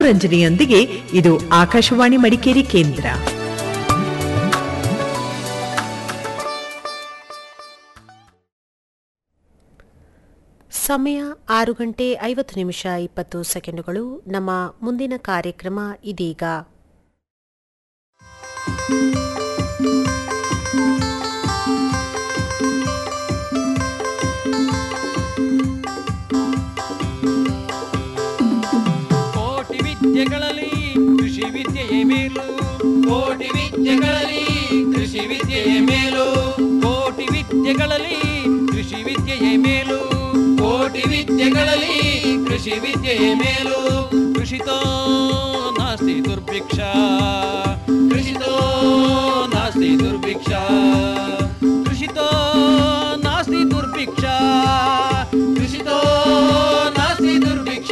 ಮನೋರಂಜನೆಯೊಂದಿಗೆ ಇದು ಆಕಾಶವಾಣಿ ಮಡಿಕೇರಿ ಕೇಂದ್ರ ಸಮಯ ಆರು ಗಂಟೆ ಐವತ್ತು ನಿಮಿಷ ಇಪ್ಪತ್ತು ಸೆಕೆಂಡುಗಳು ನಮ್ಮ ಮುಂದಿನ ಕಾರ್ಯಕ್ರಮ ಇದೀಗ ಕೋಟಿ ವಿದ್ಯೆಗಳಲ್ಲಿ ಕೃಷಿ ವಿದ್ಯೆಯೇ ಮೇಲು ಕೋಟಿ ವಿದ್ಯೆಗಳಲ್ಲಿ ಕೃಷಿ ವಿದ್ಯೆಯೇ ಮೇಲು ಕೋಟಿ ವಿದ್ಯೆಗಳಲ್ಲಿ ಕೃಷಿ ವಿದ್ಯೆಯೇ ಮೇಲು ಕೋಟಿ ವಿದ್ಯೆಗಳಲ್ಲಿ ಕೃಷಿ ವಿದ್ಯೆಯೇ ಮೇಲು ಕೃಷಿತೋ ನಾಸ್ತಿ ದುರ್ಭಿಕ್ಷ ಕೃಷಿತೋ ನಾಸ್ತಿ ದುರ್ಭಿಕ್ಷ ಕೃಷಿತೋ ನಾಸ್ತಿ ದುರ್ಭಿಕ್ಷ ಕೃಷಿತೋ ನಾಸ್ತಿ ದುರ್ಭಿಕ್ಷ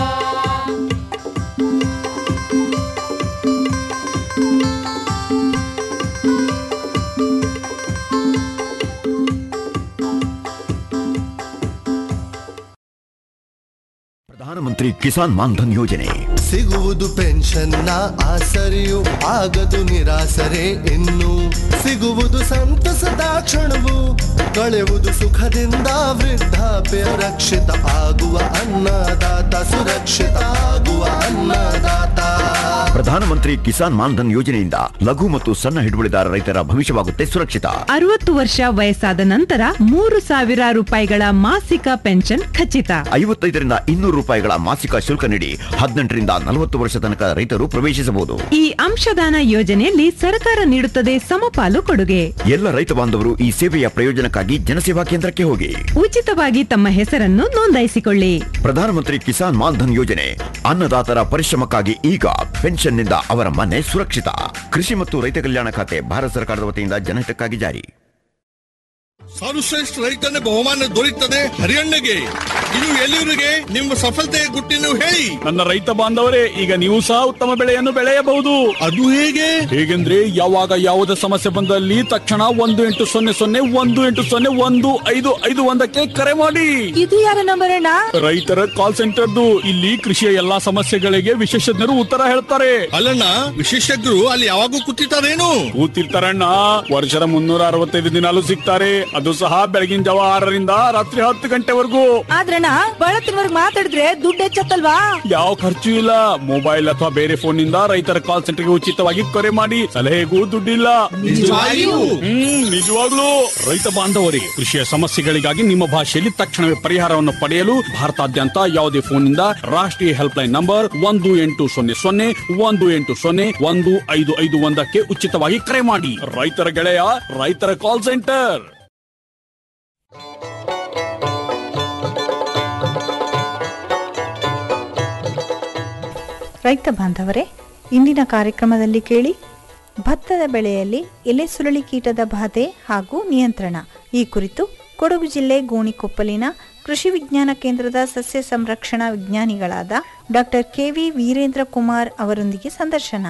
ಪ್ರಧಾನಮಂತ್ರಿ ಕಿಸಾನ್ ಮಾನ್ಧನ್ ಯೋಜನೆ ಸಿಗುವುದು ಪೆನ್ಷನ್ನ ಆಸರೆಯು ಆಗದು ನಿರಾಸರೆ ಇನ್ನು ಸಿಗುವುದು ಸಂತಸದ ಕ್ಷಣವು ಕಳೆಯುವುದು ಸುಖದಿಂದ ವೃದ್ಧಾಪ್ಯ ರಕ್ಷಿತ ಆಗುವ ಅನ್ನದಾತ ಸುರಕ್ಷಿತ ಆಗುವ ಅನ್ನದಾತ ಪ್ರಧಾನಮಂತ್ರಿ ಕಿಸಾನ್ ಮಾನ್ಧನ್ ಯೋಜನೆಯಿಂದ ಲಘು ಮತ್ತು ಸಣ್ಣ ಹಿಡುವಳಿದಾರ ರೈತರ ಭವಿಷ್ಯವಾಗುತ್ತೆ ಸುರಕ್ಷಿತ ಅರವತ್ತು ವರ್ಷ ವಯಸ್ಸಾದ ನಂತರ ಮೂರು ಸಾವಿರ ರೂಪಾಯಿಗಳ ಮಾಸಿಕ ಪೆನ್ಷನ್ ಖಚಿತ ಐವತ್ತೈದರಿಂದ ಇನ್ನೂರು ರೂಪಾಯಿಗಳ ಮಾಸಿಕ ಶುಲ್ಕ ನೀಡಿ ಹದಿನೆಂಟರಿಂದ ನಲವತ್ತು ವರ್ಷ ತನಕ ರೈತರು ಪ್ರವೇಶಿಸಬಹುದು ಈ ಅಂಶದಾನ ಯೋಜನೆಯಲ್ಲಿ ಸರ್ಕಾರ ನೀಡುತ್ತದೆ ಸಮಪಾಲು ಕೊಡುಗೆ ಎಲ್ಲ ರೈತ ಬಾಂಧವರು ಈ ಸೇವೆಯ ಪ್ರಯೋಜನಕ್ಕಾಗಿ ಜನಸೇವಾ ಕೇಂದ್ರಕ್ಕೆ ಹೋಗಿ ಉಚಿತವಾಗಿ ತಮ್ಮ ಹೆಸರನ್ನು ನೋಂದಾಯಿಸಿಕೊಳ್ಳಿ ಪ್ರಧಾನಮಂತ್ರಿ ಕಿಸಾನ್ ಮಾನ್ಧನ್ ಯೋಜನೆ ಅನ್ನದಾತರ ಪರಿಶ್ರಮಕ್ಕಾಗಿ ಈಗ ಪೆನ್ಷನ್ನಿಂದ ಅವರ ಮನೆ ಸುರಕ್ಷಿತ ಕೃಷಿ ಮತ್ತು ರೈತ ಕಲ್ಯಾಣ ಖಾತೆ ಭಾರತ ಸರ್ಕಾರದ ವತಿಯಿಂದ ಜನಹಿತಕ್ಕಾಗಿ ಜಾರಿ ಸರ್ವಶ್ರೇಷ್ಠ ರೈತನ ಬಹುಮಾನ ದೊರೆಯುತ್ತದೆ ಹರಿಯಣ್ಣಗೆ ಇದು ಎಲ್ಲಿವರಿಗೆ ನಿಮ್ಮ ಸಫಲತೆಯ ಗುಟ್ಟಿನ ಹೇಳಿ ನನ್ನ ರೈತ ಬಾಂಧವರೇ ಈಗ ನೀವು ಸಹ ಉತ್ತಮ ಬೆಳೆಯನ್ನು ಬೆಳೆಯಬಹುದು ಅದು ಹೇಗೆ ಹೇಗೆಂದ್ರೆ ಯಾವಾಗ ಯಾವುದೇ ಸಮಸ್ಯೆ ಬಂದಲ್ಲಿ ತಕ್ಷಣ ಒಂದು ಎಂಟು ಸೊನ್ನೆ ಸೊನ್ನೆ ಒಂದು ಎಂಟು ಸೊನ್ನೆ ಒಂದು ಐದು ಐದು ಒಂದಕ್ಕೆ ಕರೆ ಮಾಡಿ ಇದು ಯಾರ ನಂಬರ್ ಅಣ್ಣ ರೈತರ ಕಾಲ್ ಸೆಂಟರ್ದು ಇಲ್ಲಿ ಕೃಷಿಯ ಎಲ್ಲಾ ಸಮಸ್ಯೆಗಳಿಗೆ ವಿಶೇಷಜ್ಞರು ಉತ್ತರ ಹೇಳ್ತಾರೆ ಅಲ್ಲಣ್ಣ ವಿಶೇಷಜ್ಞರು ಅಲ್ಲಿ ಯಾವಾಗೂ ಕೂತಿರ್ತಾರೇನು ಕೂತಿರ್ತಾರಣ್ಣ ವರ್ಷದ ಮುನ್ನೂರ ಅರವತ್ತೈದು ದಿನಾಲು ಸಿಗ್ತಾರೆ ಅದು ಸಹ ಬೆಳಗಿನ ಜಾವ ಆರರಿಂದ ರಾತ್ರಿ ಹತ್ತು ಗಂಟೆವರೆಗೂ ಆದ್ರಣ್ಣ ಬಳತ್ತಿನವರ್ಗ್ ಮಾತಾಡಿದ್ರೆ ದುಡ್ಡು ಹೆಚ್ಚತ್ತಲ್ವಾ ಯಾವ ಖರ್ಚು ಇಲ್ಲ ಮೊಬೈಲ್ ಅಥವಾ ಬೇರೆ ಫೋನ್ ನಿಂದ ರೈತರ ಕಾಲ್ ಸೆಂಟರ್ಗೆ ಉಚಿತವಾಗಿ ಕರೆ ಮಾಡಿ ಸಲಹೆಗೂ ದುಡ್ಡಿಲ್ಲ ನಿಜವಾಗಿಯೂ? ಹ್ಮ್ ನಿಜವಾಗ್ಲೂ ರೈತ ಬಾಂಧವರೇ ಕೃಷಿಯ ಸಮಸ್ಯೆಗಳಿಗಾಗಿ ನಿಮ್ಮ ಭಾಷೆಯಲ್ಲಿ ತಕ್ಷಣವೇ ಪರಿಹಾರವನ್ನು ಪಡೆಯಲು ಭಾರತಾದ್ಯಂತ ಯಾವುದೇ ಫೋನ್ ನಿಂದ ರಾಷ್ಟ್ರೀಯ ಹೆಲ್ಪ್ ಲೈನ್ ನಂಬರ್ ಒಂದು ಎಂಟು ಸೊನ್ನೆ ಸೊನ್ನೆ ಒಂದು ಎಂಟು ಸೊನ್ನೆ ಒಂದು ಐದು ಐದು ಒಂದಕ್ಕೆ ಉಚಿತವಾಗಿ ಕರೆ ಮಾಡಿ ರೈತರ ಗೆಳೆಯ ರೈತರ ಕಾಲ್ ಸೆಂಟರ್ ರೈತ ಬಾಂಧವರೇ ಇಂದಿನ ಕಾರ್ಯಕ್ರಮದಲ್ಲಿ ಕೇಳಿ ಭತ್ತದ ಬೆಳೆಯಲ್ಲಿ ಎಲೆ ಸುರಳಿ ಕೀಟದ ಬಾಧೆ ಹಾಗೂ ನಿಯಂತ್ರಣ ಈ ಕುರಿತು ಕೊಡಗು ಜಿಲ್ಲೆ ಗೋಣಿಕೊಪ್ಪಲಿನ ಕೃಷಿ ವಿಜ್ಞಾನ ಕೇಂದ್ರದ ಸಸ್ಯ ಸಂರಕ್ಷಣಾ ವಿಜ್ಞಾನಿಗಳಾದ ಡಾಕ್ಟರ್ ಕೆವಿ ವೀರೇಂದ್ರ ಕುಮಾರ್ ಅವರೊಂದಿಗೆ ಸಂದರ್ಶನ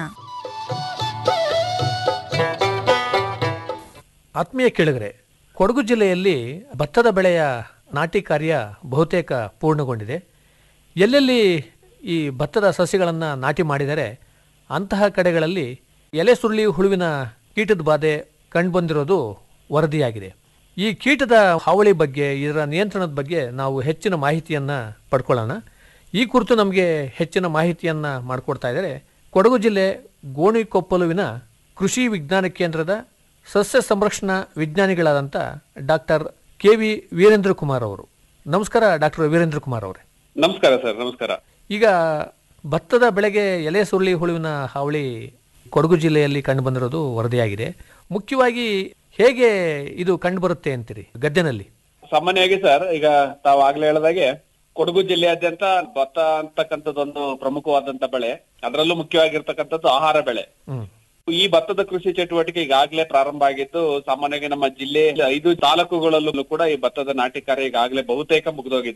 ಆತ್ಮೀಯ ಕೇಳಿಗರೆ ಕೊಡಗು ಜಿಲ್ಲೆಯಲ್ಲಿ ಭತ್ತದ ಬೆಳೆಯ ನಾಟಿ ಕಾರ್ಯ ಬಹುತೇಕ ಪೂರ್ಣಗೊಂಡಿದೆ ಎಲ್ಲೆಲ್ಲಿ ಈ ಭತ್ತದ ಸಸ್ಯಗಳನ್ನು ನಾಟಿ ಮಾಡಿದರೆ ಅಂತಹ ಕಡೆಗಳಲ್ಲಿ ಎಲೆ ಸುರುಳಿ ಹುಳುವಿನ ಕೀಟದ ಬಾಧೆ ಕಂಡುಬಂದಿರೋದು ವರದಿಯಾಗಿದೆ ಈ ಕೀಟದ ಹಾವಳಿ ಬಗ್ಗೆ ಇದರ ನಿಯಂತ್ರಣದ ಬಗ್ಗೆ ನಾವು ಹೆಚ್ಚಿನ ಮಾಹಿತಿಯನ್ನು ಪಡ್ಕೊಳ್ಳೋಣ ಈ ಕುರಿತು ನಮಗೆ ಹೆಚ್ಚಿನ ಮಾಹಿತಿಯನ್ನು ಮಾಡಿಕೊಡ್ತಾ ಇದ್ದಾರೆ ಕೊಡಗು ಜಿಲ್ಲೆ ಗೋಣಿಕೊಪ್ಪಲುವಿನ ಕೃಷಿ ವಿಜ್ಞಾನ ಕೇಂದ್ರದ ಸಸ್ಯ ಸಂರಕ್ಷಣಾ ವಿಜ್ಞಾನಿಗಳಾದಂಥ doctor K V Veerendra Kumar ಅವರು ನಮಸ್ಕಾರ ಡಾಕ್ಟರ್ ವೀರೇಂದ್ರ ಕುಮಾರ್ ಅವರೇ ನಮಸ್ಕಾರ ಸರ್ ನಮಸ್ಕಾರ ಈಗ ಭತ್ತದ ಬೆಳೆಗೆ ಎಲೆ ಸುರುಳಿ ಹುಳುವಿನ ಹಾವಳಿ ಕೊಡಗು ಜಿಲ್ಲೆಯಲ್ಲಿ ಕಂಡುಬಂದಿರೋದು ವರದಿಯಾಗಿದೆ ಮುಖ್ಯವಾಗಿ ಹೇಗೆ ಇದು ಕಂಡುಬರುತ್ತೆ ಅಂತೀರಿ ಗದ್ದೆನಲ್ಲಿ ಸಾಮಾನ್ಯವಾಗಿ ಸರ್ ಈಗ ತಾವು ಆಗ್ಲೇ ಹೇಳಿದಾಗೆ ಕೊಡಗು ಜಿಲ್ಲೆಯಾದ್ಯಂತ ಭತ್ತ ಅಂತಕ್ಕಂಥದ್ದೊಂದು ಪ್ರಮುಖವಾದಂತ ಬೆಳೆ ಅದರಲ್ಲೂ ಮುಖ್ಯವಾಗಿರ್ತಕ್ಕಂಥದ್ದು ಆಹಾರ ಬೆಳೆ ಹ್ಮ್ ಈ ಭತ್ತದ ಕೃಷಿ ಚಟುವಟಿಕೆ ಈಗಾಗಲೇ ಪ್ರಾರಂಭ ಆಗಿದ್ದು ಸಾಮಾನ್ಯವಾಗಿ ನಮ್ಮ ಜಿಲ್ಲೆ ಐದು ತಾಲೂಕುಗಳಲ್ಲೂ ಕೂಡ ಈ ಭತ್ತದ ನಾಟಿ ಕಾರ್ಯ ಈಗಾಗಲೇ ಬಹುತೇಕ ಮುಗಿದೋಗಿದೆ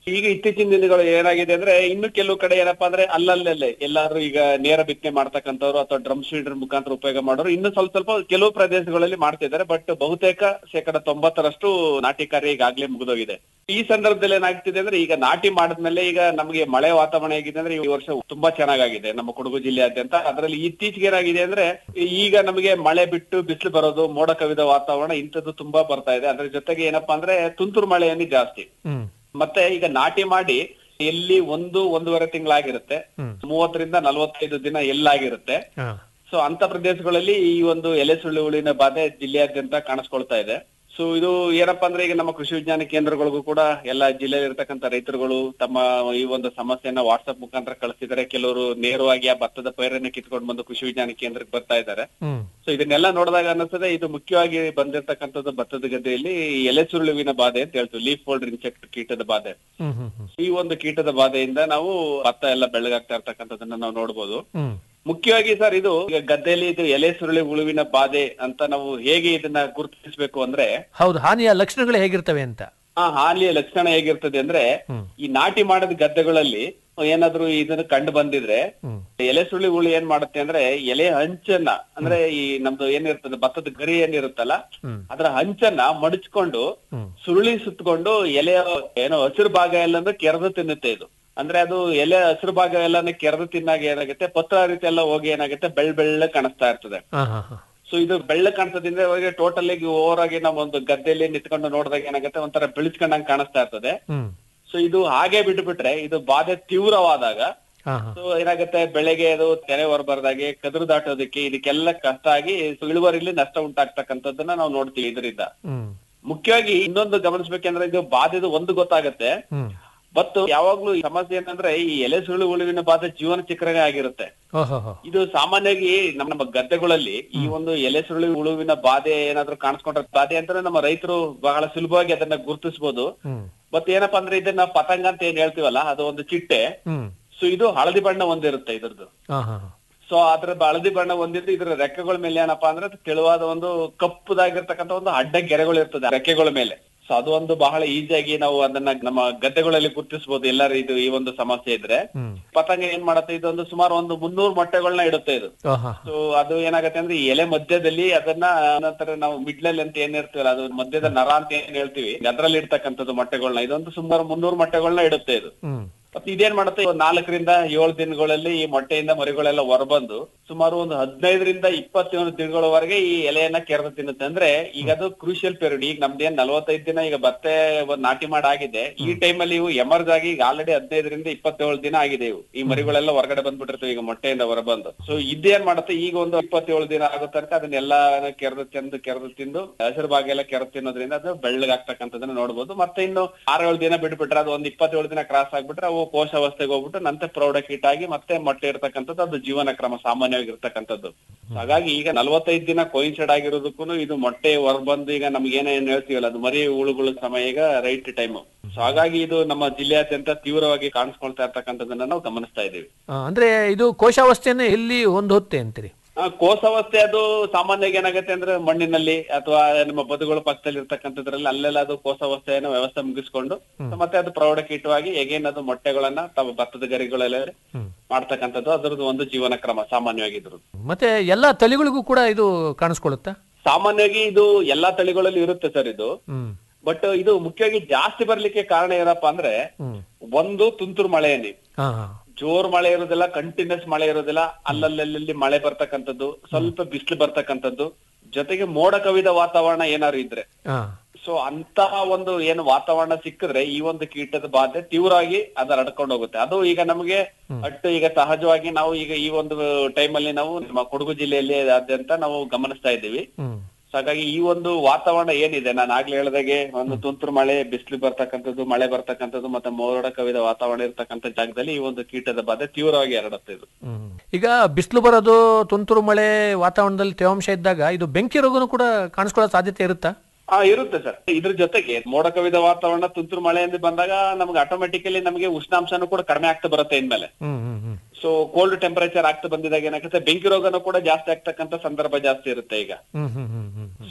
ಈಗ ಇತ್ತೀಚಿನ ದಿನಗಳು ಏನಾಗಿದೆ ಅಂದ್ರೆ ಇನ್ನು ಕೆಲವು ಕಡೆ ಏನಪ್ಪಾ ಅಂದ್ರೆ ಅಲ್ಲಲ್ಲೇ ಎಲ್ಲಾದ್ರೂ ಈಗ ನೇರ ಬಿತ್ತನೆ ಮಾಡ್ತಕ್ಕಂಥವ್ರು ಅಥವಾ ಡ್ರಮ್ ಸೀಡರ್ ಮುಖಾಂತರ ಉಪಯೋಗ ಮಾಡೋರು ಇನ್ನು ಸ್ವಲ್ಪ ಸ್ವಲ್ಪ ಕೆಲವು ಪ್ರದೇಶಗಳಲ್ಲಿ ಮಾಡ್ತಿದ್ದಾರೆ ಬಟ್ ಬಹುತೇಕ ಶೇಕಡ ತೊಂಬತ್ತರಷ್ಟು ನಾಟಿ ಕಾರ್ಯ ಈಗಾಗ್ಲೇ ಮುಗಿದೋಗಿದೆ ಈ ಸಂದರ್ಭದಲ್ಲಿ ಏನಾಗ್ತಿದೆ ಅಂದ್ರೆ ಈಗ ನಾಟಿ ಮಾಡಿದ್ಮೇಲೆ ಈಗ ನಮಗೆ ಮಳೆ ವಾತಾವರಣ ಹೇಗಿದೆ ಅಂದ್ರೆ ಈ ವರ್ಷ ತುಂಬಾ ಚೆನ್ನಾಗಿದೆ ನಮ್ಮ ಕೊಡಗು ಜಿಲ್ಲೆಯಾದ್ಯಂತ ಅದರಲ್ಲಿ ಇತ್ತೀಚೆಗೆ ಏನಾಗಿದೆ ಅಂದ್ರೆ ಈಗ ನಮಗೆ ಮಳೆ ಬಿಟ್ಟು ಬಿಸಿಲು ಬರೋದು ಮೋಡ ಕವಿದ ವಾತಾವರಣ ಇಂಥದ್ದು ತುಂಬಾ ಬರ್ತಾ ಇದೆ ಅದ್ರ ಜೊತೆಗೆ ಏನಪ್ಪಾ ಅಂದ್ರೆ ತುಂತುರು ಮಳೆಯಲ್ಲಿ ಜಾಸ್ತಿ ಹ್ಮ್ ಮತ್ತೆ ಈಗ ನಾಟಿ ಮಾಡಿ ಎಲ್ಲಿ ಒಂದು ಒಂದೂವರೆ ತಿಂಗಳಾಗಿರುತ್ತೆ ಮೂವತ್ತರಿಂದ ನಲವತ್ತೈದು ದಿನ ಎಲ್ಲಾಗಿರುತ್ತೆ ಹಾ ಸೊ ಅಂತ ಪ್ರದೇಶಗಳಲ್ಲಿ ಈ ಒಂದು ಎಲೆ ಸುಳ್ಳು ಹುಳಿನ ಬಾಧೆ ಜಿಲ್ಲೆಯಾದ್ಯಂತ ಕಾಣಿಸ್ಕೊಳ್ತಾ ಇದೆ ಸೊ ಇದು ಏನಪ್ಪಾ ಅಂದ್ರೆ ಈಗ ನಮ್ಮ ಕೃಷಿ ವಿಜ್ಞಾನ ಕೇಂದ್ರಗಳಿಗೂ ಕೂಡ ಎಲ್ಲ ಜಿಲ್ಲೆಯಲ್ಲಿ ಇರ್ತಕ್ಕಂಥ ರೈತರುಗಳು ತಮ್ಮ ಈ ಒಂದು ಸಮಸ್ಯೆಯನ್ನ ವಾಟ್ಸ್ಆಪ್ ಮುಖಾಂತರ ಕಳಿಸ್ತಿದ್ದಾರೆ ಕೆಲವರು ನೇರವಾಗಿ ಆ ಭತ್ತದ ಪೈರನ್ನ ಕಿತ್ಕೊಂಡು ಬಂದು ಕೃಷಿ ವಿಜ್ಞಾನ ಕೇಂದ್ರಕ್ಕೆ ಬರ್ತಾ ಇದ್ದಾರೆ ಹ್ಮ್ ಸೊ ಇದನ್ನೆಲ್ಲ ನೋಡಿದಾಗ ಅನ್ನಿಸ್ತದೆ ಇದು ಮುಖ್ಯವಾಗಿ ಬಂದಿರತಕ್ಕಂಥದ್ದು ಭತ್ತದ ಗದ್ದೆಯಲ್ಲಿ ಎಲೆ ಸುರುಳುವಿನ ಬಾಧೆ ಅಂತ ಹೇಳ್ತೀವಿ ಲೀಫ್ ಫೋಲ್ಡರ್ ಇನ್ಸೆಕ್ಟ್ ಕೀಟದ ಬಾಧೆ ಹ್ಮ್ ಹ್ಮ್ ಹ್ಮ್ ಈ ಒಂದು ಕೀಟದ ಬಾಧೆಯಿಂದ ನಾವು ಭತ್ತ ಎಲ್ಲ ಬೆಳ್ಳಗಾಗ್ತಾ ಇರ್ತಕ್ಕಂಥದ್ದನ್ನ ನಾವು ನೋಡ್ಬೋದು ಹ್ಮ್ ಮುಖ್ಯವಾಗಿ ಸರ್ ಇದು ಈಗ ಗದ್ದೆಯಲ್ಲಿ ಇದು ಎಲೆ ಸುರುಳಿ ಹುಳುವಿನ ಬಾಧೆ ಅಂತ ನಾವು ಹೇಗೆ ಇದನ್ನ ಗುರುತಿಸಬೇಕು ಅಂದ್ರೆ ಹೌದು ಹಾನಿಯ ಲಕ್ಷಣಗಳು ಹೇಗಿರ್ತವೆ ಅಂತ ಆ ಹಾನಿಯ ಲಕ್ಷಣ ಹೇಗಿರ್ತದೆ ಅಂದ್ರೆ ಈ ನಾಟಿ ಮಾಡಿದ ಗದ್ದೆಗಳಲ್ಲಿ ಏನಾದ್ರೂ ಇದನ್ನ ಕಂಡು ಬಂದಿದ್ರೆ ಎಲೆ ಸುಳಿ ಹುಳಿ ಏನ್ ಮಾಡುತ್ತೆ ಅಂದ್ರೆ ಎಲೆ ಹಂಚನ್ನ ಅಂದ್ರೆ ಈ ನಮ್ದು ಏನಿರ್ತದೆ ಭತ್ತದ ಗರಿ ಏನಿರುತ್ತಲ್ಲ ಅದರ ಹಂಚನ್ನ ಮಡಚ್ಕೊಂಡು ಸುರುಳಿ ಸುತ್ತಕೊಂಡು ಎಲೆಯ ಏನೋ ಹಸಿರು ಭಾಗ ಎಲ್ಲ ಅಂದ್ರೆ ಕೆರೆದು ತಿನ್ನುತ್ತೆ ಇದು ಅಂದ್ರೆ ಅದು ಎಲೆ ಹಸಿರು ಭಾಗ ಎಲ್ಲಾನು ಕೆರೆದು ತಿನ್ನಾಗ ಏನಾಗುತ್ತೆ ಪತ್ರ ರೀತಿ ಎಲ್ಲ ಹೋಗಿ ಏನಾಗುತ್ತೆ ಬೆಳ್ಳ ಬೆಳ್ಳ ಕಾಣಿಸ್ತಾ ಇರ್ತದೆ ಹಾ ಹಾ ಹಾ ಸೊ ಇದು ಬೆಳ್ಳ ಕಾಣಿಸೋದ್ರಿಂದ ಇವಾಗ ಟೋಟಲ್ ಆಗಿ ಓವರ್ ಆಗಿ ನಾವು ಒಂದು ಗದ್ದೆಯಲ್ಲಿ ನಿಂತ್ಕೊಂಡು ನೋಡಿದಾಗ ಏನಾಗುತ್ತೆ ಒಂಥರ ಬೆಳೆಸ್ಕೊಂಡಂಗ್ ಕಾಣಿಸ್ತಾ ಇರ್ತದೆ ಹ್ಮ್ ಸೊ ಇದು ಹಾಗೆ ಬಿಟ್ಬಿಟ್ರೆ ಇದು ಬಾಧೆ ತೀವ್ರವಾದಾಗ ಹಾ ಹಾ ಸೊ ಏನಾಗುತ್ತೆ ಬೆಳೆಗೆ ಅದು ತೆನೆ ಹೊರಬಾರ್ದಾಗೆ ಕದ್ರು ದಾಟೋದಕ್ಕೆ ಇದಕ್ಕೆಲ್ಲ ಕಷ್ಟ ಆಗಿ ಸೊ ಇಳುವರಿಲಿ ನಷ್ಟ ಉಂಟಾಗ್ತಕ್ಕಂಥದ್ದನ್ನ ನಾವು ನೋಡ್ತೀವಿ ಇದರಿಂದ ಹ್ಮ್ ಮುಖ್ಯವಾಗಿ ಇನ್ನೊಂದು ಗಮನಿಸ್ಬೇಕಂದ್ರೆ ಇದು ಬಾಧೆದು ಒಂದು ಗೊತ್ತಾಗತ್ತೆ ಹ್ಮ್ ಮತ್ತು ಯಾವಾಗ್ಲೂ ಈ ಸಮಸ್ಯೆ ಏನಂದ್ರೆ ಈ ಎಲೆ ಸುಳ್ಳು ಹುಳುವಿನ ಬಾಧೆ ಜೀವನ ಚಕ್ರನೇ ಆಗಿರುತ್ತೆ ಓಹೋ ಹೋ ಇದು ಸಾಮಾನ್ಯವಾಗಿ ನಮ್ಮ ನಮ್ಮ ಗದ್ದೆಗಳಲ್ಲಿ ಈ ಒಂದು ಎಲೆ ಸುರುಳಿ ಹುಳುವಿನ ಬಾಧೆ ಏನಾದ್ರೂ ಕಾಣಿಸ್ಕೊಂಡ್ರೆ ಬಾಧೆ ಅಂದ್ರೆ ನಮ್ಮ ರೈತರು ಬಹಳ ಸುಲಭವಾಗಿ ಅದನ್ನ ಗುರುತಿಸಬಹುದು ಹ್ಮ್ ಮತ್ತೆ ಏನಪ್ಪಾ ಅಂದ್ರೆ ಇದನ್ನ ಪತಂಗ ಅಂತ ಏನ್ ಹೇಳ್ತೀವಲ್ಲ ಅದು ಒಂದು ಚಿಟ್ಟೆ ಹ್ಮ್ ಸೊ ಇದು ಹಳದಿ ಬಣ್ಣ ಹೊಂದಿರುತ್ತೆ ಇದ್ರದ್ದು ಹಾ ಹಾ ಹಾ ಸೊ ಅದ್ರ ಹಳದಿ ಬಣ್ಣ ಹೊಂದಿದ್ದು ಇದ್ರ ರೆಕ್ಕೆಗಳ ಮೇಲೆ ಏನಪ್ಪಾ ಅಂದ್ರೆ ಅದು ತೆಳುವಾದ ಒಂದು ಕಪ್ಪುದಾಗಿರ್ತಕ್ಕಂಥ ಒಂದು ಅಡ್ಡ ಗೆರೆಗಳು ಇರ್ತದೆ ಆ ರೆಕ್ಕೆಗಳ ಮೇಲೆ ಸೊ ಅದು ಒಂದು ಬಹಳ ಈಸಿಯಾಗಿ ನಾವು ಅದನ್ನ ನಮ್ಮ ಗದ್ದೆಗಳಲ್ಲಿ ಗುರುತಿಸಬಹುದು ಎಲ್ಲರೂ ಇದು ಈ ಒಂದು ಸಮಸ್ಯೆ ಇದ್ರೆ ಹ್ಮ್ ಪತಂಗ ಏನ್ ಮಾಡುತ್ತೆ ಇದೊಂದು ಸುಮಾರು ಒಂದು ಮುನ್ನೂರು ಮೊಟ್ಟೆಗಳನ್ನ ಇಡುತ್ತೆ ಇದು ಆಹಾ. ಸೊ ಅದು ಏನಾಗತ್ತೆ ಅಂದ್ರೆ ಈ ಎಲೆ ಮಧ್ಯದಲ್ಲಿ ಅದನ್ನ ನಂತರ ನಾವು ಮಿಡ್ಲಲ್ ಅಂತ ಏನ್ ಇರ್ತೀವಲ್ಲ ಅದು ಮಧ್ಯದ ನರ ಅಂತ ಏನ್ ಹೇಳ್ತೀವಿ ಅದ್ರಲ್ಲಿ ಇಡ್ತಕ್ಕಂಥದ್ದು ಮೊಟ್ಟೆಗಳನ್ನ ಇದೊಂದು ಸುಮಾರು ಮುನ್ನೂರು ಮೊಟ್ಟೆಗಳನ್ನ ಇಡುತ್ತೆ ಇದು ಹ್ಮ್ ಮತ್ತೆ ಇದೇನ್ ಮಾಡುತ್ತೆ ಒಂದು ನಾಲ್ಕರಿಂದ ಏಳು ದಿನಗಳಲ್ಲಿ ಈ ಮೊಟ್ಟೆಯಿಂದ ಮರಿಗಳೆಲ್ಲ ಹೊರಬಂದು ಸುಮಾರು ಒಂದು ಹದಿನೈದರಿಂದ ಇಪ್ಪತ್ತೇಳು ದಿನಗಳವರೆಗೆ ಈ ಎಲೆಯನ್ನ ಕೆರೆದು ತಿನ್ನುತ್ತೆ ಅಂದ್ರೆ ಈಗ ಅದು ಕ್ರೂಷಿಯಲ್ ಪೀರಿಯಡ್ ಈಗ ನಮ್ದೇನ್ ನಲವತ್ತೈದು ದಿನ ಈಗ ಭತ್ತೆ ಒಂದ್ ನಾಟಿ ಮಾಡಾಗಿದೆ ಈ ಟೈಮ್ ಅಲ್ಲಿ ಇವು ಎಮರ್ಜ್ ಆಗಿ ಈಗ ಆಲ್ರೆಡಿ ಹದಿನೈದರಿಂದ ಇಪ್ಪತ್ತೇಳು ದಿನ ಆಗಿದೆ ಇವು ಈ ಮರಿಗಳೆಲ್ಲ ಹೊರಗಡೆ ಬಂದ್ಬಿಟ್ಟಿರ್ತವೆ ಈಗ ಮೊಟ್ಟೆಯಿಂದ ಹೊರಬಂದು ಸೊ ಇದೇನ್ ಮಾಡುತ್ತೆ ಈಗ ಒಂದು ಇಪ್ಪತ್ತೇಳು ದಿನ ಆಗೋ ತನಕ ಅದನ್ನೆಲ್ಲ ಕೆರೆದು ತಿಂದು ಕೆರೆದು ತಿಂದು ಹಸಿರು ಭಾಗ ಎಲ್ಲ ಕೆರೆದು ತಿನ್ನೋದ್ರಿಂದ ಅದು ಬೆಳ್ಳಗಾಗ್ತಕ್ಕಂಥದನ್ನ ನೋಡ್ಬೋದು ಮತ್ತೆ ಇನ್ನು ಆರೇಳು ದಿನ ಬಿಟ್ಬಿಟ್ರೆ ಅದು ಒಂದು ಇಪ್ಪತ್ತೇಳು ದಿನ ಕ್ರಾಸ್ ಆಗ್ಬಿಟ್ರೆ ಅವು ಕೋಶಾವಸ್ಥೆಗೆ ಹೋಗ್ಬಿಟ್ಟು ನಂತರ ಪ್ರೌಢಕೀಟ ಆಗಿ ಮತ್ತೆ ಮೊಟ್ಟೆ ಇರ್ತಕ್ಕಂಥದ್ದು ಅದು ಜೀವನ ಕ್ರಮ ಸಾಮಾನ್ಯವಾಗಿ ಇರ್ತಕ್ಕಂಥದ್ದು ಹಾಗಾಗಿ ಈಗ ನಲವತ್ತೈದು ದಿನ ಕೊಯಿನ್ಸೈಡ್ ಆಗಿರೋದಕ್ಕೂ ಇದು ಮೊಟ್ಟೆ ಹೊರಬಂದು ಈಗ ನಮ್ಗೆ ಏನೇನ್ ಹೇಳ್ತೀವಲ್ಲ ಅದು ಮರಿ ಹುಳುಗಳ ಸಮಯ ಈಗ ರೈಟ್ ಟೈಮ್ ಸೊ ಹಾಗಾಗಿ ಇದು ನಮ್ಮ ಜಿಲ್ಲೆಯಾದ್ಯಂತ ತೀವ್ರವಾಗಿ ಕಾಣಿಸ್ಕೊಳ್ತಾ ಇರ್ತಕ್ಕಂಥದ್ದನ್ನ ನಾವು ಗಮನಿಸ್ತಾ ಇದ್ದೀವಿ ಆ, ಅಂದ್ರೆ ಇದು ಕೋಶಾವಸ್ಥೆಯನ್ನು ಎಲ್ಲಿ ಹೊಂದೊತ್ತೆ ಅಂತೀರಿ ಆ, ಕೋಶಾವಸ್ಥೆ ಅದು ಸಾಮಾನ್ಯವಾಗಿ ಏನಾಗುತ್ತೆ ಅಂದ್ರೆ ಮಣ್ಣಿನಲ್ಲಿ ಅಥವಾ ನಮ್ಮ ಬದುಗಳ ಪಕ್ಕದಲ್ಲಿ ಇರ್ತಕ್ಕಂಥದ್ರಲ್ಲಿ ಅಲ್ಲೆಲ್ಲ ಅದು ಕೋಶಾವಸ್ಥೆಯನ್ನು ವ್ಯವಸ್ಥೆ ಮುಗಿಸ್ಕೊಂಡು ಮತ್ತೆ ಅದು ಪ್ರೌಢಕೀಟವಾಗಿ ಹೇಗೇನ್ ಅದು ಮೊಟ್ಟೆಗಳನ್ನ ತಮ್ಮ ಭತ್ತದ ಗರಿಗಳಲ್ಲಿ ಮಾಡ್ತಕ್ಕಂಥದ್ದು ಅದರದ್ದು ಒಂದು ಜೀವನ ಕ್ರಮ ಸಾಮಾನ್ಯವಾಗಿ ಇದ್ರದ್ದು ಮತ್ತೆ ಎಲ್ಲಾ ತಳಿಗಳಿಗೂ ಕೂಡ ಇದು ಕಾಣಿಸ್ಕೊಳ್ಳುತ್ತಾ ಸಾಮಾನ್ಯವಾಗಿ ಇದು ಎಲ್ಲಾ ತಳಿಗಳಲ್ಲಿ ಇರುತ್ತೆ ಸರ್ ಇದು ಹ್ಮ್ ಬಟ್ ಇದು ಮುಖ್ಯವಾಗಿ ಜಾಸ್ತಿ ಬರ್ಲಿಕ್ಕೆ ಕಾರಣ ಏನಪ್ಪಾ ಅಂದ್ರೆ ಹ್ಮ್ ಒಂದು ತುಂತುರು ಮಳೆಯಲ್ಲಿ ಹಾ ಹಾ ಜೋರ್ ಮಳೆ ಇರೋದಿಲ್ಲ ಕಂಟಿನ್ಯೂಸ್ ಮಳೆ ಇರೋದಿಲ್ಲ ಅಲ್ಲಲ್ಲಿ ಮಳೆ ಬರ್ತಕ್ಕಂಥದ್ದು ಸ್ವಲ್ಪ ಬಿಸಿಲು ಬರ್ತಕ್ಕಂಥದ್ದು ಜೊತೆಗೆ ಮೋಡ ಕವಿದ ವಾತಾವರಣ ಏನಾದ್ರು ಇದ್ರೆ ಹಾ ಸೊ ಅಂತ ಒಂದು ಏನು ವಾತಾವರಣ ಸಿಕ್ಕಿದ್ರೆ ಈ ಒಂದು ಕೀಟದ ಬಾಧೆ ತೀವ್ರವಾಗಿ ಅದು ಹರಡ್ಕೊಂಡು ಹೋಗುತ್ತೆ ಅದು ಈಗ ನಮಗೆ ಅಟ್ಟು ಈಗ ಸಹಜವಾಗಿ ನಾವು ಈಗ ಈ ಒಂದು ಟೈಮ್ ಅಲ್ಲಿ ನಾವು ನಮ್ಮ ಕೊಡಗು ಜಿಲ್ಲೆಯಲ್ಲಿ ಆದ್ಯಂತ ನಾವು ಗಮನಿಸ್ತಾ ಇದ್ದೀವಿ ಹ್ಮ್ ಸೊ ಹಾಗಾಗಿ ಈ ಒಂದು ವಾತಾವರಣ ಏನಿದೆ ನಾನು ಆಗ್ಲೇ ಹೇಳ್ದಾಗೆ ಒಂದು ತುಂತುರು ಮಳೆ ಬಿಸಿಲು ಬರ್ತಕ್ಕಂಥದ್ದು ಮಳೆ ಬರ್ತಕ್ಕಂಥದ್ದು ಮತ್ತೆ ಮೋಡ ಕವಿದ ವಾತಾವರಣ ಇರ್ತಕ್ಕಂಥ ಜಾಗದಲ್ಲಿ ಈ ಒಂದು ಕೀಟದ ಬಾಧೆ ತೀವ್ರವಾಗಿ ಹರಡುತ್ತೆ ಇದು ಹ್ಮ್. ಈಗ ಬಿಸಿಲು ಬರೋದು ತುಂತುರು ಮಳೆ ವಾತಾವರಣದಲ್ಲಿ ತೇವಾಂಶ ಇದ್ದಾಗ ಇದು ಬೆಂಕಿ ರೋಗನು ಕೂಡ ಕಾಣಿಸ್ಕೊಳ್ಳೋ ಸಾಧ್ಯತೆ ಇರುತ್ತಾ ಆ ಇರುತ್ತೆ ಸರ್ ಇದ್ರ ಜೊತೆಗೆ ಮೋಡ ಕವಿದ ವಾತಾವರಣ ತುಂತುರು ಮಳೆಯಿಂದ ಬಂದಾಗ ನಮ್ಗೆ ಆಟೋಮೆಟಿಕಲಿ ನಮಗೆ ಉಷ್ಣಾಂಶನೂ ಕೂಡ ಕಡಿಮೆ ಆಗ್ತಾ ಬರುತ್ತೆ ಇನ್ಮೇಲೆ ಹ್ಮ್ ಹ್ಮ್ ಹ್ಮ್ ಸೊ ಕೋಲ್ಡ್ ಟೆಂಪರೇಚರ್ ಆಗ್ತಾ ಬಂದಿದಾಗ ಏನಾಗುತ್ತೆ ಬೆಂಕಿ ರೋಗನೂ ಕೂಡ ಜಾಸ್ತಿ ಆಗ್ತಕ್ಕಂಥ ಸಂದರ್ಭ ಜಾಸ್ತಿ ಇರುತ್ತೆ ಈಗ ಹ್ಮ್ ಹ್ಮ್ ಹ್ಮ್ ಹ್ಮ್ ಸೊ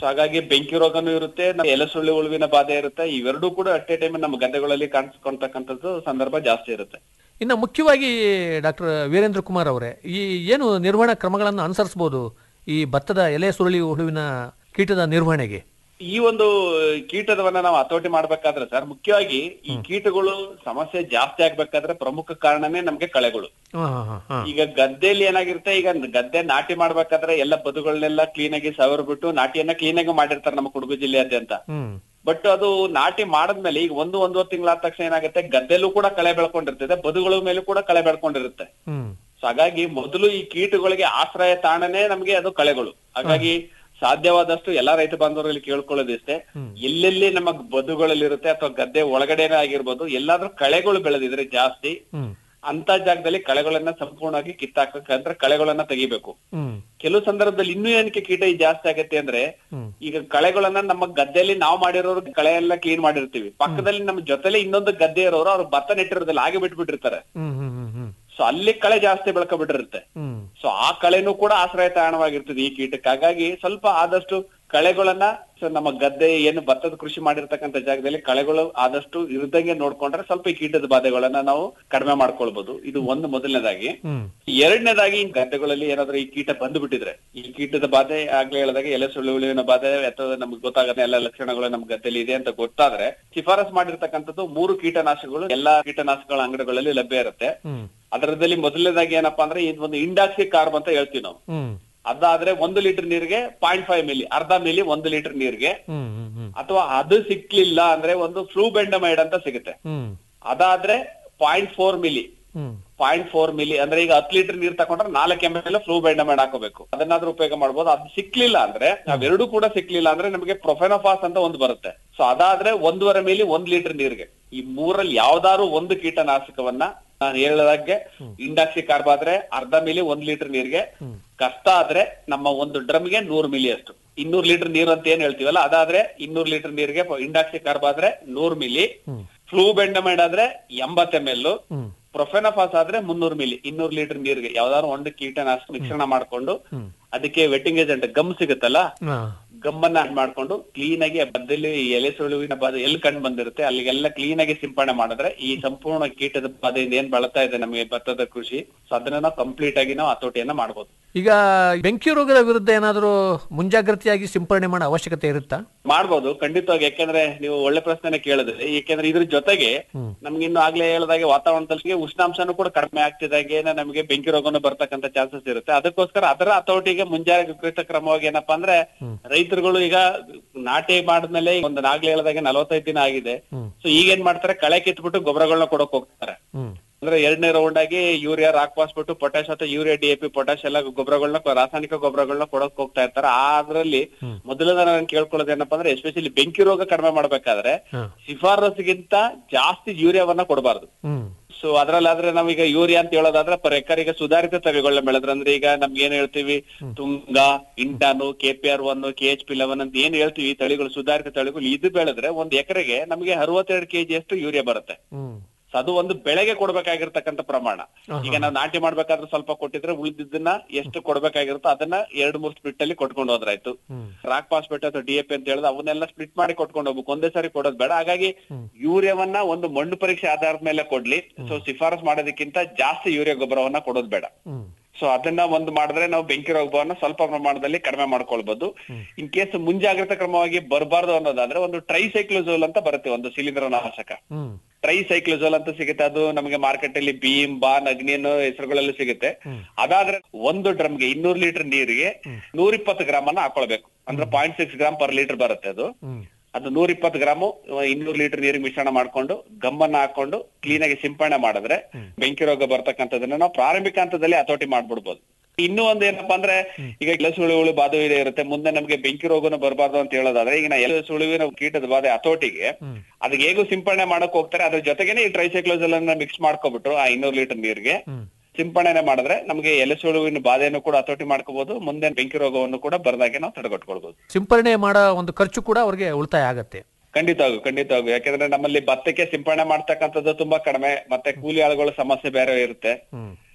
ಸೊ ಹಾಗಾಗಿ ಬೆಂಕಿ ರೋಗನೂ ಇರುತ್ತೆ ನಮ್ಮ ಎಲೆಸುಳ್ಳಿ ಉಳುವಿನ ಬಾಧೆ ಇರುತ್ತೆ ಇವೆರಡೂ ಕೂಡ ಅಟ್ ಎ ಟೈಮ್ ನಮ್ಮ ಗದ್ದೆಗಳಲ್ಲಿ ಕಾಣಿಸ್ಕೊಳ್ತಕ್ಕಂಥದ್ದು ಸಂದರ್ಭ ಜಾಸ್ತಿ ಇರುತ್ತೆ ಇನ್ನು ಮುಖ್ಯವಾಗಿ ಡಾಕ್ಟರ್ ವೀರೇಂದ್ರ ಕುಮಾರ್ ಅವರೇ ಈ ಏನು ನಿರ್ವಹಣಾ ಕ್ರಮಗಳನ್ನು ಅನುಸರಿಸಬಹುದು ಈ ಭತ್ತದ ಎಲೆ ಸುರುಳಿ ಹುಳುವಿನ ಕೀಟದ ನಿರ್ವಹಣೆಗೆ ಈ ಒಂದು ಕೀಟದವನ್ನ ನಾವು ಹತೋಟಿ ಮಾಡ್ಬೇಕಾದ್ರೆ ಸರ್ ಮುಖ್ಯವಾಗಿ ಈ ಕೀಟಗಳು ಸಮಸ್ಯೆ ಜಾಸ್ತಿ ಆಗ್ಬೇಕಾದ್ರೆ ಪ್ರಮುಖ ಕಾರಣನೇ ನಮ್ಗೆ ಕಳೆಗಳು ಹಾ, ಹಾ, ಹಾ, ಹಾ. ಈಗ ಗದ್ದೆಯಲ್ಲಿ ಏನಾಗಿರುತ್ತೆ ಈಗ ಗದ್ದೆ ನಾಟಿ ಮಾಡ್ಬೇಕಾದ್ರೆ ಎಲ್ಲ ಬದುಗಳನ್ನೆಲ್ಲ ಕ್ಲೀನ್ ಆಗಿ ಸವರ್ ಬಿಟ್ಟು ನಾಟಿಯನ್ನ ಕ್ಲೀನ್ ಆಗಿ ಮಾಡಿರ್ತಾರೆ ನಮ್ಮ ಕೊಡಗು ಜಿಲ್ಲೆಯಾದ್ಯಂತ ಹ್ಮ್ ಬಟ್ ಅದು ನಾಟಿ ಮಾಡದ್ಮೇಲೆ ಈಗ ಒಂದು ಒಂದೂವರೆ ತಿಂಗಳಾದ ತಕ್ಷಣ ಏನಾಗುತ್ತೆ ಗದ್ದೆಲ್ಲೂ ಕೂಡ ಕಳೆ ಬೆಳ್ಕೊಂಡಿರ್ತದೆ ಬದುಗಳ ಮೇಲೂ ಕೂಡ ಕಳೆ ಬೆಳ್ಕೊಂಡಿರುತ್ತೆ ಹ್ಮ್ ಸೊ ಹಾಗಾಗಿ ಮೊದಲು ಈ ಕೀಟಗಳಿಗೆ ಆಶ್ರಯ ತಾಣನೇ ನಮ್ಗೆ ಅದು ಕಳೆಗಳು ಹಾಗಾಗಿ ಸಾಧ್ಯವಾದಷ್ಟು ಎಲ್ಲಾ ರೈತ ಬಾಂಧವರಲ್ಲಿ ಕೇಳ್ಕೊಳ್ಳೋದಿಷ್ಟೇ ಎಲ್ಲೆಲ್ಲಿ ನಮ್ಮ ಬದುಗಳಲ್ಲಿರುತ್ತೆ ಅಥವಾ ಗದ್ದೆ ಒಳಗಡೆನೇ ಆಗಿರ್ಬೋದು ಎಲ್ಲಾದ್ರೂ ಕಳೆಗಳು ಬೆಳೆದಿದ್ರೆ ಜಾಸ್ತಿ ಹ್ಮ್ ಅಂತ ಜಾಗದಲ್ಲಿ ಕಳೆಗಳನ್ನ ಸಂಪೂರ್ಣವಾಗಿ ಕಿತ್ತಾಕಂದ್ರೆ ಕಳೆಗಳನ್ನ ತೆಗಿಬೇಕು ಹ್ಮ್ ಕೆಲವು ಸಂದರ್ಭದಲ್ಲಿ ಇನ್ನೂ ಏನಕ್ಕೆ ಕೀಟ ಈ ಜಾಸ್ತಿ ಆಗತ್ತೆ ಅಂದ್ರೆ ಹ್ಮ್. ಈಗ ಕಳೆಗಳನ್ನ ನಮ್ಮ ಗದ್ದೆಯಲ್ಲಿ ನಾವು ಮಾಡಿರೋರು ಕಳೆ ಎಲ್ಲ ಕ್ಲೀನ್ ಮಾಡಿರ್ತೀವಿ ಪಕ್ಕದಲ್ಲಿ ನಮ್ಮ ಜೊತೆಲೆ ಇನ್ನೊಂದು ಗದ್ದೆ ಇರೋರು ಅವ್ರು ಭತ್ತ ನೆಟ್ಟಿರೋದಿಲ್ಲ ಹಾಗೆ ಬಿಟ್ಬಿಟ್ಟಿರ್ತಾರೆ ಹ್ಮ್ ಹ್ಮ್ ಹ್ಮ್ ಹ್ಮ್ ಸೊ ಅಲ್ಲಿ ಕಳೆ ಜಾಸ್ತಿ ಬೆಳ್ಕೊಬಿಟ್ಟಿರುತ್ತೆ ಹ್ಮ್ ಸೊ ಆ ಕಳೆನೂ ಕೂಡ ಆಶ್ರಯ ತಾಣವಾಗಿರ್ತದೆ ಈ ಕೀಟಕ್ಕೆ ಹಾಗಾಗಿ ಸ್ವಲ್ಪ ಆದಷ್ಟು ಕಳೆಗಳನ್ನ ಸೊ ನಮ್ಮ ಗದ್ದೆ ಏನು ಭತ್ತದ ಕೃಷಿ ಮಾಡಿರ್ತಕ್ಕಂಥ ಜಾಗದಲ್ಲಿ ಕಳೆಗಳು ಆದಷ್ಟು ಇರದಂಗೆ ನೋಡ್ಕೊಂಡ್ರೆ ಸ್ವಲ್ಪ ಈ ಕೀಟದ ಬಾಧೆಗಳನ್ನ ನಾವು ಕಡಿಮೆ ಮಾಡ್ಕೊಳ್ಬಹುದು ಇದು ಒಂದು ಮೊದಲನೇದಾಗಿ ಹ್ಮ್ ಎರಡನೇದಾಗಿ ಈ ಗದ್ದೆಗಳಲ್ಲಿ ಏನಾದ್ರೂ ಈ ಕೀಟ ಬಂದು ಬಿಟ್ಟಿದ್ರೆ ಈ ಕೀಟದ ಬಾಧೆ ಆಗ್ಲೇ ಹೇಳಿದಾಗ ಎಲೆ ಸುಳ್ಳುವಿನ ಬಾಧೆ ಅಥವಾ ನಮ್ಗೆ ಗೊತ್ತಾಗದ ಎಲ್ಲ ಲಕ್ಷಣಗಳು ನಮ್ ಗದ್ದೆಲಿ ಇದೆ ಅಂತ ಗೊತ್ತಾದ್ರೆ ಶಿಫಾರಸ್ ಮಾಡಿರ್ತಕ್ಕಂಥದ್ದು ಮೂರು ಕೀಟನಾಶಕಗಳು ಎಲ್ಲಾ ಕೀಟನಾಶಕಗಳ ಅಂಗಡಿಗಳಲ್ಲಿ ಲಭ್ಯ ಇರುತ್ತೆ ಹ್ಮ್ ಅದರದಲ್ಲಿ ಮೊದಲನೇದಾಗಿ ಏನಪ್ಪಾ ಅಂದ್ರೆ ಇದು ಒಂದು ಇಂಡಾಕ್ಸಿ ಕಾರ್ಬ್ ಅಂತ ಹೇಳ್ತೀವಿ ನಾವು ಹ್ಮ್ ಅದಾದ್ರೆ ಒಂದು ಲೀಟರ್ ನೀರಿಗೆ ಪಾಯಿಂಟ್ ಫೈವ್ ಮಿಲಿ ಅರ್ಧ ಮಿಲಿ ಒಂದು ಲೀಟರ್ ನೀರಿಗೆ ಹ್ಮ್ ಹ್ಮ್ ಹ್ಮ್ ಅಥವಾ ಅದು ಸಿಕ್ಲಿಲ್ಲ ಅಂದ್ರೆ ಒಂದು ಫ್ಲೂ ಬೆಂಡಮೈಡ್ ಅಂತ ಸಿಗುತ್ತೆ ಹ್ಮ್ ಅದಾದ್ರೆ ಪಾಯಿಂಟ್ ಫೋರ್ ಮಿಲಿ ಹ್ಮ್ ಪಾಯಿಂಟ್ ಫೋರ್ ಮಿಲಿ ಅಂದ್ರೆ ಈಗ ಹತ್ತು ಲೀಟರ್ ನೀರ್ ತಗೊಂಡ್ರೆ ನಾಲ್ಕು ಎಂ ಎಲ್ ಫ್ಲೂ ಬೆಂಡಮೈಡ್ ಹಾಕೋಬೇಕು ಅದನ್ನಾದ್ರೂ ಉಪಯೋಗ ಮಾಡ್ಬೋದು ಅದು ಸಿಕ್ಲಿಲ್ಲ ಅಂದ್ರೆ ಅವೆರಡು ಕೂಡ ಸಿಕ್ಲಿಲ್ಲ ಅಂದ್ರೆ ನಮಗೆ ಪ್ರೊಫೆನೋಫಾಸ್ ಅಂತ ಒಂದು ಬರುತ್ತೆ ಸೊ ಅದಾದ್ರೆ ಒಂದೂವರೆ ಮಿಲಿ ಒಂದ್ ಲೀಟರ್ ನೀರಿಗೆ ಈ ಮೂರಲ್ಲಿ ಯಾವ್ದಾದ್ರು ಒಂದು ಕೀಟನಾಶಕವನ್ನ ನಾನು ಹೇಳಿದಾಗೆ ಇಂಡಾಕ್ಸಿ ಕಾರ್ಬ್ ಆದ್ರೆ ಅರ್ಧ ಮಿಲಿ ಒಂದ್ ಲೀಟರ್ ನೀರಿಗೆ ಕಷ್ಟ ಆದ್ರೆ ನಮ್ಮ ಒಂದು ಡ್ರಮ್ಗೆ ನೂರ್ ಮಿಲಿ ಅಷ್ಟು ಇನ್ನೂರ್ ಲೀಟರ್ ನೀರು ಅಂತ ಏನ್ ಹೇಳ್ತೀವಲ್ಲ ಅದಾದ್ರೆ ಇನ್ನೂರ್ ಲೀಟರ್ ನೀರಿಗೆ ಇಂಡಾಕ್ಸಿ ಕಾರ್ಬ್ ಆದ್ರೆ ನೂರ್ ಮಿಲಿ ಫ್ಲೂ ಬೆಂಡಮೈಡ್ ಆದ್ರೆ ಎಂಬತ್ ಎಂ ಎಲ್ ಹ್ಮ್ ಪ್ರೊಫೆನಫಾಸ್ ಆದ್ರೆ ಮುನ್ನೂರು ಮಿಲಿ ಇನ್ನೂರು ಲೀಟರ್ ನೀರಿಗೆ ಯಾವ್ದಾದ್ರು ಒಂದು ಕೀಟನಾಶಕ ಮಿಶ್ರಣ ಮಾಡ್ಕೊಂಡು ಅದಕ್ಕೆ ವೆಟ್ಟಿಂಗ್ ಏಜೆಂಟ್ ಗಮ್ ಸಿಗುತ್ತಲ್ಲ ಹಾ ಗಮ್ಮನ್ನ ಆಡ್ ಮಾಡ್ಕೊಂಡು ಕ್ಲೀನ್ ಆಗಿ ಬದ್ದಲ್ಲಿ ಎಲೆ ಸುಳುವಿನ ಬಾಧೆ ಎಲ್ಲಿ ಕಂಡು ಬಂದಿರುತ್ತೆ ಅಲ್ಲಿಗೆಲ್ಲ ಕ್ಲೀನ್ ಆಗಿ ಸಿಂಪಡಣೆ ಮಾಡಿದ್ರೆ ಈ ಸಂಪೂರ್ಣ ಕೀಟದ ಬಾಧೆಯಿಂದ ಏನ್ ಬಳತಾ ಇದೆ ನಮಗೆ ಭತ್ತದ ಕೃಷಿ ಸೊ ಅದನ್ನ ನಾವು ಕಂಪ್ಲೀಟ್ ಆಗಿ ನಾವು ಹತೋಟಿಯನ್ನ ಮಾಡ್ಬೋದು ಈಗ ಬೆಂಕಿ ರೋಗದ ವಿರುದ್ಧ ಏನಾದರೂ ಮುಂಜಾಗ್ರತೆಯಾಗಿ ಸಿಂಪರಣೆ ಮಾಡೋ ಅವಶ್ಯಕತೆ ಇರುತ್ತಾ ಮಾಡ್ಬೋದು ಖಂಡಿತವಾಗಿ ಯಾಕೆಂದ್ರೆ ನೀವು ಒಳ್ಳೆ ಪ್ರಶ್ನೆ ಕೇಳಿದ್ರಿ ಯಾಕೆಂದ್ರೆ ಇದ್ರ ಜೊತೆಗೆ ನಮ್ಗೆ ಇನ್ನು ಆಗ್ಲೇ ಹೇಳ್ದಾಗೆ ವಾತಾವರಣದಲ್ಲಿ ಉಷ್ಣಾಂಶನೂ ಕೂಡ ಕಡಿಮೆ ಆಗ್ತಿದಾಗೆ ನಮಗೆ ಬೆಂಕಿ ರೋಗನು ಬರ್ತಕ್ಕಂಥ ಚಾನ್ಸಸ್ ಇರುತ್ತೆ ಅದಕ್ಕೋಸ್ಕರ ಅದರ ಹತೋಟಿಗೆ ಮುಂಜಾಗ್ರತಾ ಕ್ರಮವಾಗಿ ಏನಪ್ಪಾ ಅಂದ್ರೆ ರೈತರುಗಳು ಈಗ ನಾಟಿ ಮಾಡಿದ್ಮೇಲೆ ಒಂದು ನಾಗ್ಲೇ ಹೇಳ್ದಾಗೆ ನಲವತ್ತೈದು ದಿನ ಆಗಿದೆ ಸೊ ಈಗ ಏನ್ ಮಾಡ್ತಾರೆ ಕಳೆ ಕಿತ್ಬಿಟ್ಟು ಗೊಬ್ಬರಗಳನ್ನ ಕೊಡಕ್ ಹೋಗ್ತಾರೆ ಹ್ಮ್ ಅಂದ್ರೆ ಎರಡನೇ ರೌಂಡ್ ಆಗಿ ಯೂರಿಯಾ ರಾಕ್ ಫಾಸ್ಬಿಟ್ಟು ಪೊಟ್ಯಾಶ್ ಅಥವಾ urea D A P potash ಎಲ್ಲ ಗೊಬ್ಬರಗಳನ್ನ ರಾಸಾಯನಿಕ ಗೊಬ್ಬರಗಳನ್ನ ಕೊಡಕ್ ಹೋಗ್ತಾ ಇರ್ತಾರೆ ಆ ಅದ್ರಲ್ಲಿ ಮೊದಲನೇ ನಾನು ಕೇಳ್ಕೊಳ್ಳೋದು ಏನಪ್ಪಾ ಅಂದ್ರೆ ಎಸ್ಪೆಷಲಿ ಬೆಂಕಿ ರೋಗ ಕಡಿಮೆ ಮಾಡ್ಬೇಕಾದ್ರೆ ಹಾ. ಶಿಫಾರಸ್ಗಿಂತ ಜಾಸ್ತಿ ಯೂರಿಯಾವನ್ನ ಕೊಡಬಾರ್ದು ಹ್ಮ್ ಸೊ ಅದ್ರಲ್ಲಾದ್ರೆ ನಾವೀಗ ಯೂರಿಯಾ ಅಂತ ಹೇಳೋದಾದ್ರೆ ಪರ್ ಎಕರ್ ಈಗ ಸುಧಾರಿತ ತಳಿಗಳನ್ನ ಬೆಳೆದ್ರೆ ಅಂದ್ರೆ ಈಗ ನಮ್ಗೆ ಏನ್ ಹೇಳ್ತೀವಿ ತುಂಗ ಇಂಟಾನು K P R one K H P eleven ಅಂತ ಏನ್ ಹೇಳ್ತೀವಿ ಈ ತಳಿಗಳು ಸುಧಾರಿತ ತಳಿಗಳು ಇದು ಬೆಳೆದ್ರೆ ಒಂದ್ ಎಕರೆಗೆ ನಮಗೆ ಅರವತ್ತೆರಡು ಕೆಜಿ ಅಷ್ಟು ಯೂರಿಯಾ ಬರುತ್ತೆ ಹ್ಮ್ ಸೊ ಅದು ಒಂದು ಬೆಳೆಗೆ ಕೊಡ್ಬೇಕಾಗಿರ್ತಕ್ಕಂಥ ಪ್ರಮಾಣ ಈಗ ನಾವು ನಾಟಿ ಮಾಡ್ಬೇಕಾದ್ರೆ ಸ್ವಲ್ಪ ಕೊಟ್ಟಿದ್ರೆ ಉಳಿದಿದ್ದನ್ನ ಎಷ್ಟು ಕೊಡ್ಬೇಕಾಗಿರುತ್ತೋ ಅದನ್ನ ಎರಡು ಮೂರು ಸ್ಪ್ಲಿಟ್ ಅಲ್ಲಿ ಕೊಟ್ಕೊಂಡು ಹೋದ್ರಾಯ್ತು ರಾಕ್ ಫಾಸ್ಫೇಟ್ ಅಥವಾ ಡಿ ಎ ಪಿ ಅಂತ ಹೇಳಿದ್ರೆ ಅವನ್ನೆಲ್ಲ ಸ್ಪ್ಲಿಟ್ ಮಾಡಿ ಕೊಟ್ಕೊಂಡು ಹೋಗ್ಬೇಕು ಒಂದೇ ಸಾರಿ ಕೊಡೋದ್ ಬೇಡ ಹಾಗಾಗಿ ಯೂರಿಯಾವನ್ನ ಒಂದು ಮಣ್ಣು ಪರೀಕ್ಷೆ ಆಧಾರದ ಮೇಲೆ ಕೊಡ್ಲಿ ಸೊ ಶಿಫಾರಸ್ ಮಾಡೋದಕ್ಕಿಂತ ಜಾಸ್ತಿ ಯೂರಿಯಾ ಗೊಬ್ಬರವನ್ನ ಕೊಡೋದ್ ಬೇಡ ಹ್ಮ್ ಸೊ ಅದನ್ನ ಒಂದು ಮಾಡಿದ್ರೆ ನಾವು ಬೆಂಕಿ ರೋಗವನ್ನ ಸ್ವಲ್ಪ ಪ್ರಮಾಣದಲ್ಲಿ ಕಡಿಮೆ ಮಾಡ್ಕೊಳ್ಬಹುದು ಇನ್ ಕೇಸ್ ಮುಂಜಾಗ್ರತಾ ಕ್ರಮವಾಗಿ ಬರಬಾರ್ದು ಅನ್ನೋದಾದ್ರೆ ಒಂದು ಟ್ರೈಸೈಕ್ಲೋಸೋಲ್ ಅಂತ ಬರುತ್ತೆ ಒಂದು ಶಿಲೀಂಧ್ರನಾಶಕ ಹ್ಮ್ ಟ್ರೈಸೈಕ್ಲೋಸೋಲ್ ಅಂತ ಸಿಗುತ್ತೆ ಅದು ನಮಗೆ ಮಾರ್ಕೆಟ್ ಅಲ್ಲಿ ಭೀಮ್ ಬಾನ್ ಅಗ್ನಿ ಅನ್ನೋ ಹೆಸರುಗಳಲ್ಲಿ ಸಿಗುತ್ತೆ ಅದಾದ್ರೆ ಒಂದು ಡ್ರಮ್ಗೆ ಇನ್ನೂರು ಲೀಟರ್ ನೀರಿಗೆ ನೂರ ಇಪ್ಪತ್ತು ಗ್ರಾಮ್ ಅನ್ನ ಹಾಕೊಳ್ಬೇಕು ಅಂದ್ರೆ point six gram per litre ಬರುತ್ತೆ ಅದು ಹ್ಮ್ ಅದು ನೂರ ಇಪ್ಪತ್ತು ಗ್ರಾಮು ಇನ್ನೂರು ಲೀಟರ್ ನೀರಿಗೆ ಮಿಶ್ರಣ ಮಾಡ್ಕೊಂಡು ಗಮ್ಮನ್ನ ಹಾಕೊಂಡು ಕ್ಲೀನ್ ಆಗಿ ಸಿಂಪಡಣೆ ಮಾಡಿದ್ರೆ ಬೆಂಕಿ ರೋಗ ಬರ್ತಕ್ಕಂಥದನ್ನ ನಾವು ಪ್ರಾರಂಭಿಕ ಹಂತದಲ್ಲಿ ಹತೋಟಿ ಮಾಡ್ಬಿಡ್ಬೋದು ಇನ್ನೂ ಒಂದ್ ಏನಪ್ಪಾ ಅಂದ್ರೆ ಈಗ ಎಲೆ ಸುಳುವುಳು ಬಾಧೆ ಇದೆ ಇರುತ್ತೆ ಮುಂದೆ ನಮ್ಗೆ ಬೆಂಕಿ ರೋಗನು ಬರಬಾರ್ದು ಅಂತ ಹೇಳೋದಾದ್ರೆ ಈಗ ನಾ ಎಲೆ ಸುಳುವಿನ ಕೀಟದ ಬಾಧೆ ಹತೋಟಿಗೆ ಅದಕ್ಕೆ ಹೇಗೂ ಸಿಂಪಡಣೆ ಮಾಡಕ್ ಹೋಗ್ತಾರೆ ಅದ್ರ ಜೊತೆಗೇನೆ ಈ ಟ್ರೈಸೈಕ್ಲೋಸಲ್ ಅನ್ನ ಮಿಕ್ಸ್ ಮಾಡ್ಕೊಬಿಟ್ರು ಆ ಇನ್ನೂರು ಲೀಟರ್ ನೀರಿಗೆ ಸಿಂಪಡಣೆ ಮಾಡಿದ್ರೆ ನಮಗೆ ಎಲೆ ಸುಳುವಿನ ಬಾಧೆಯನ್ನು ಕೂಡ ಹತೋಟಿ ಮಾಡ್ಕೋಬಹುದು ಮುಂದೆ ಬೆಂಕಿ ರೋಗವನ್ನು ಕೂಡ ಬರದಾಗೆ ನಾವು ತಡೆಗಟ್ಕೊಳ್ಬಹುದು ಸಿಂಪರಣೆ ಮಾಡೋ ಒಂದು ಖರ್ಚು ಕೂಡ ಅವ್ರಿಗೆ ಉಳಿತಾಯ ಆಗತ್ತೆ ಖಂಡಿತವಾಗೂ ಖಂಡಿತವಾಗೂ ಯಾಕಂದ್ರೆ ನಮ್ಮಲ್ಲಿ ಭತ್ತಕ್ಕೆ ಸಿಂಪಡಣೆ ಮಾಡ್ತಕ್ಕಂಥದ್ದು ತುಂಬಾ ಕಡಿಮೆ ಮತ್ತೆ ಕೂಲಿ ಆಳುಗಳ ಸಮಸ್ಯೆ ಬೇರೆ ಇರುತ್ತೆ ಹ್ಮ್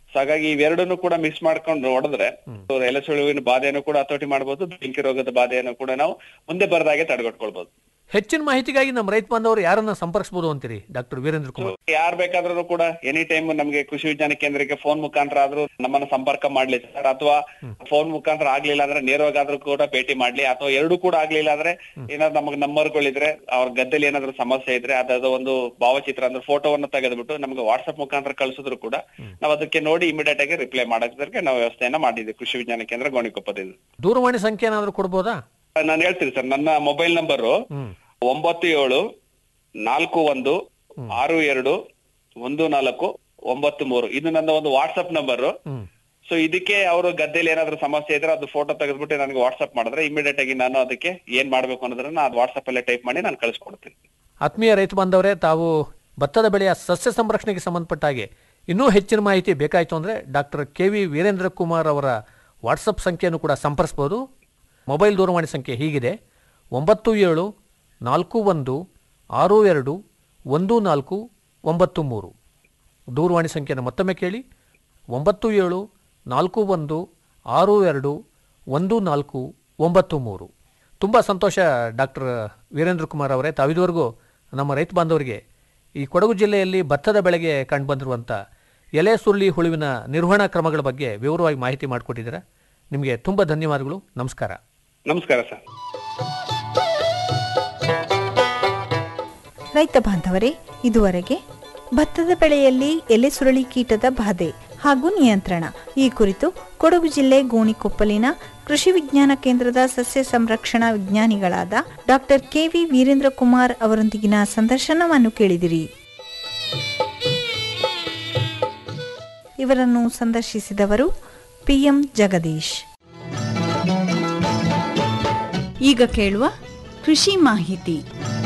ಸೊ ಹಾಗಾಗಿ ಇವೆರಡನ್ನು ಕೂಡ ಮಿಕ್ಸ್ ಮಾಡ್ಕೊಂಡು ಹೊಡೆದ್ರೆ ಎಲೆ ಸುಳುವಿನ ಬಾಧೆಯನ್ನು ಕೂಡ ಹತೋಟಿ ಮಾಡಬಹುದು ಬೆಂಕಿ ರೋಗದ ಬಾಧೆಯನ್ನು ಕೂಡ ನಾವು ಮುಂದೆ ಬರದಾಗೆ ತಡೆಗಟ್ಕೊಳ್ಬಹುದು ಹೆಚ್ಚಿನ ಮಾಹಿತಿಗಾಗಿ ನಮ್ಮ ರೈತ ಬಾಂಧವರು ಯಾರನ್ನ ಸಂಪರ್ಕಿಸಬಹುದು ಅಂತೀರಿ ಡಾಕ್ಟರ್ ವೀರೇಂದ್ರ ಕುಮಾರ್ ಯಾರ್ ಬೇಕಾದ್ರೂ ಕೂಡ ಎನಿ ಟೈಮ್ ನಮಗೆ ಕೃಷಿ ವಿಜ್ಞಾನ ಕೇಂದ್ರಕ್ಕೆ ಫೋನ್ ಮುಖಾಂತರ ಆದ್ರೂ ನಮ್ಮನ್ನ ಸಂಪರ್ಕ ಮಾಡ್ಲಿ ಸರ್ ಅಥವಾ ಫೋನ್ ಮುಖಾಂತರ ಆಗ್ಲಿಲ್ಲ ಅಂದ್ರೆ ನೇರವಾಗಾದ್ರೂ ಕೂಡ ಭೇಟಿ ಮಾಡ್ಲಿ ಅಥವಾ ಎರಡು ಕೂಡ ಆಗ್ಲಿಲ್ಲ ಅಂದ್ರೆ ಏನಾದ್ರು ನಮಗೆ ನಂಬರ್ಗಳಿದ್ರೆ ಅವ್ರ ಗದ್ದೆಲಿ ಏನಾದ್ರು ಸಮಸ್ಯೆ ಇದ್ರೆ ಅದಾದ ಒಂದು ಭಾವಚಿತ್ರ ಅಂದ್ರೆ ಫೋಟೋವನ್ನು ತೆಗೆದ್ಬಿಟ್ಟು ನಮಗೆ ವಾಟ್ಸ್ಆಪ್ ಮುಖಾಂತರ ಕಳ್ಸಿದ್ರು ಕೂಡ ನಾವು ಅದಕ್ಕೆ ನೋಡಿ ಇಮಿಡಿಯೇಟ್ ಆಗಿ ರಿಪ್ಲೈ ಮಾಡೋದಕ್ಕೆ ನಾವು ವ್ಯವಸ್ಥೆಯನ್ನ ಮಾಡಿದ್ವಿ ಕೃಷಿ ವಿಜ್ಞಾನ ಕೇಂದ್ರ ಗೋಣಿಕೊಪ್ಪದಿಂದ ದೂರವಾಣಿ ಸಂಖ್ಯೆ ಏನಾದ್ರು ಕೊಡ್ಬೋದಾ ನಾನು ಹೇಳ್ತೀನಿ ಸರ್ ನನ್ನ ಮೊಬೈಲ್ ನಂಬರ್ ಒಂಬತ್ತು ಏಳು ನಾಲ್ಕು ಒಂದು ಆರು ಎರಡು ಒಂದು ನಾಲ್ಕು ಒಂಬತ್ತು ಮೂರು ಇದು ನನ್ನ ಒಂದು ವಾಟ್ಸ್ಆಪ್ ನಂಬರ್ ಸೊ ಇದಕ್ಕೆ ಅವರು ಗದ್ದೆಲಿ ಏನಾದ್ರು ಸಮಸ್ಯೆ ಇದ್ರೆ ಅದು ಫೋಟೋ ತೆಗೆದ್ಬಿಟ್ಟು ನನಗೆ ವಾಟ್ಸ್ಆಪ್ ಮಾಡಿದ್ರೆ ಇಮಿಡಿಯೇಟ್ ಆಗಿ ನಾನು ಅದಕ್ಕೆ ಏನ್ ಮಾಡ್ಬೇಕು ಅನ್ನೋದನ್ನ ಅದು ವಾಟ್ಸ್ಆಪ್ ಅಲ್ಲೇ ಟೈಪ್ ಮಾಡಿ ನಾನು ಕಳಿಸ್ಕೊಡ್ತೀನಿ ಆತ್ಮೀಯ ರೈತ ಬಾಂಧವರೇ ತಾವು ಭತ್ತದ ಬೆಳೆಯ ಸಸ್ಯ ಸಂರಕ್ಷಣೆಗೆ ಸಂಬಂಧಪಟ್ಟ ಹಾಗೆ ಇನ್ನೂ ಹೆಚ್ಚಿನ ಮಾಹಿತಿ ಬೇಕಾಯಿತು ಅಂದರೆ doctor K V Veerendra Kumar ಅವರ ವಾಟ್ಸಪ್ ಸಂಖ್ಯೆಯನ್ನು ಕೂಡ ಸಂಪರ್ಸ್ಬೋದು ಮೊಬೈಲ್ ದೂರವಾಣಿ ಸಂಖ್ಯೆ ಹೀಗಿದೆ ಒಂಬತ್ತು ಏಳು ನಾಲ್ಕು ಒಂದು ಆರು ಎರಡು ಒಂದು ನಾಲ್ಕು ಒಂಬತ್ತು ಮೂರು ದೂರವಾಣಿ ಸಂಖ್ಯೆಯನ್ನು ಮತ್ತೊಮ್ಮೆ ಕೇಳಿ ಒಂಬತ್ತು ಏಳು ನಾಲ್ಕು ಒಂದು ಆರು ಎರಡು ಒಂದು ನಾಲ್ಕು ಒಂಬತ್ತು ಮೂರು ತುಂಬ ಸಂತೋಷ ಡಾಕ್ಟರ್ ವೀರೇಂದ್ರ ಕುಮಾರ್ ಅವರೇ ತಾವಿದುವರೆಗೂ ನಮ್ಮ ರೈತ ಬಾಂಧವರಿಗೆ ಈ ಕೊಡಗು ಜಿಲ್ಲೆಯಲ್ಲಿ ಭತ್ತದ ಬೆಳೆಗೆ ಕಂಡುಬಂದಿರುವಂಥ ಎಲೆ ಸುರುಳಿ ಹುಳುವಿನ ನಿರ್ವಹಣಾ ಕ್ರಮಗಳ ಬಗ್ಗೆ ವಿವರವಾಗಿ ಮಾಹಿತಿ ಮಾಡಿಕೊಟ್ಟಿದ್ದೀರಾ ನಿಮಗೆ ತುಂಬ ಧನ್ಯವಾದಗಳು ನಮಸ್ಕಾರ ನಮಸ್ಕಾರ ಸರ್ ರೈತ ಬಾಂಧವರೇ ಇದುವರೆಗೆ ಭತ್ತದ ಬೆಳೆಯಲ್ಲಿ ಎಲೆ ಸುರಳಿ ಕೀಟದ ಬಾಧೆ ಹಾಗೂ ನಿಯಂತ್ರಣ ಈ ಕುರಿತು ಕೊಡಗು ಜಿಲ್ಲೆ ಗೋಣಿಕೊಪ್ಪಲಿನ ಕೃಷಿ ವಿಜ್ಞಾನ ಕೇಂದ್ರದ ಸಸ್ಯ ಸಂರಕ್ಷಣಾ ವಿಜ್ಞಾನಿಗಳಾದ ಡಾಕ್ಟರ್ ಕೆವಿ ವೀರೇಂದ್ರ ಕುಮಾರ್ ಅವರೊಂದಿಗಿನ ಸಂದರ್ಶನವನ್ನು ಕೇಳಿದಿರಿ ಇವರನ್ನು ಸಂದರ್ಶಿಸಿದವರು ಪಿಎಂ ಜಗದೀಶ್ ಈಗ ಕೇಳುವ ಕೃಷಿ ಮಾಹಿತಿ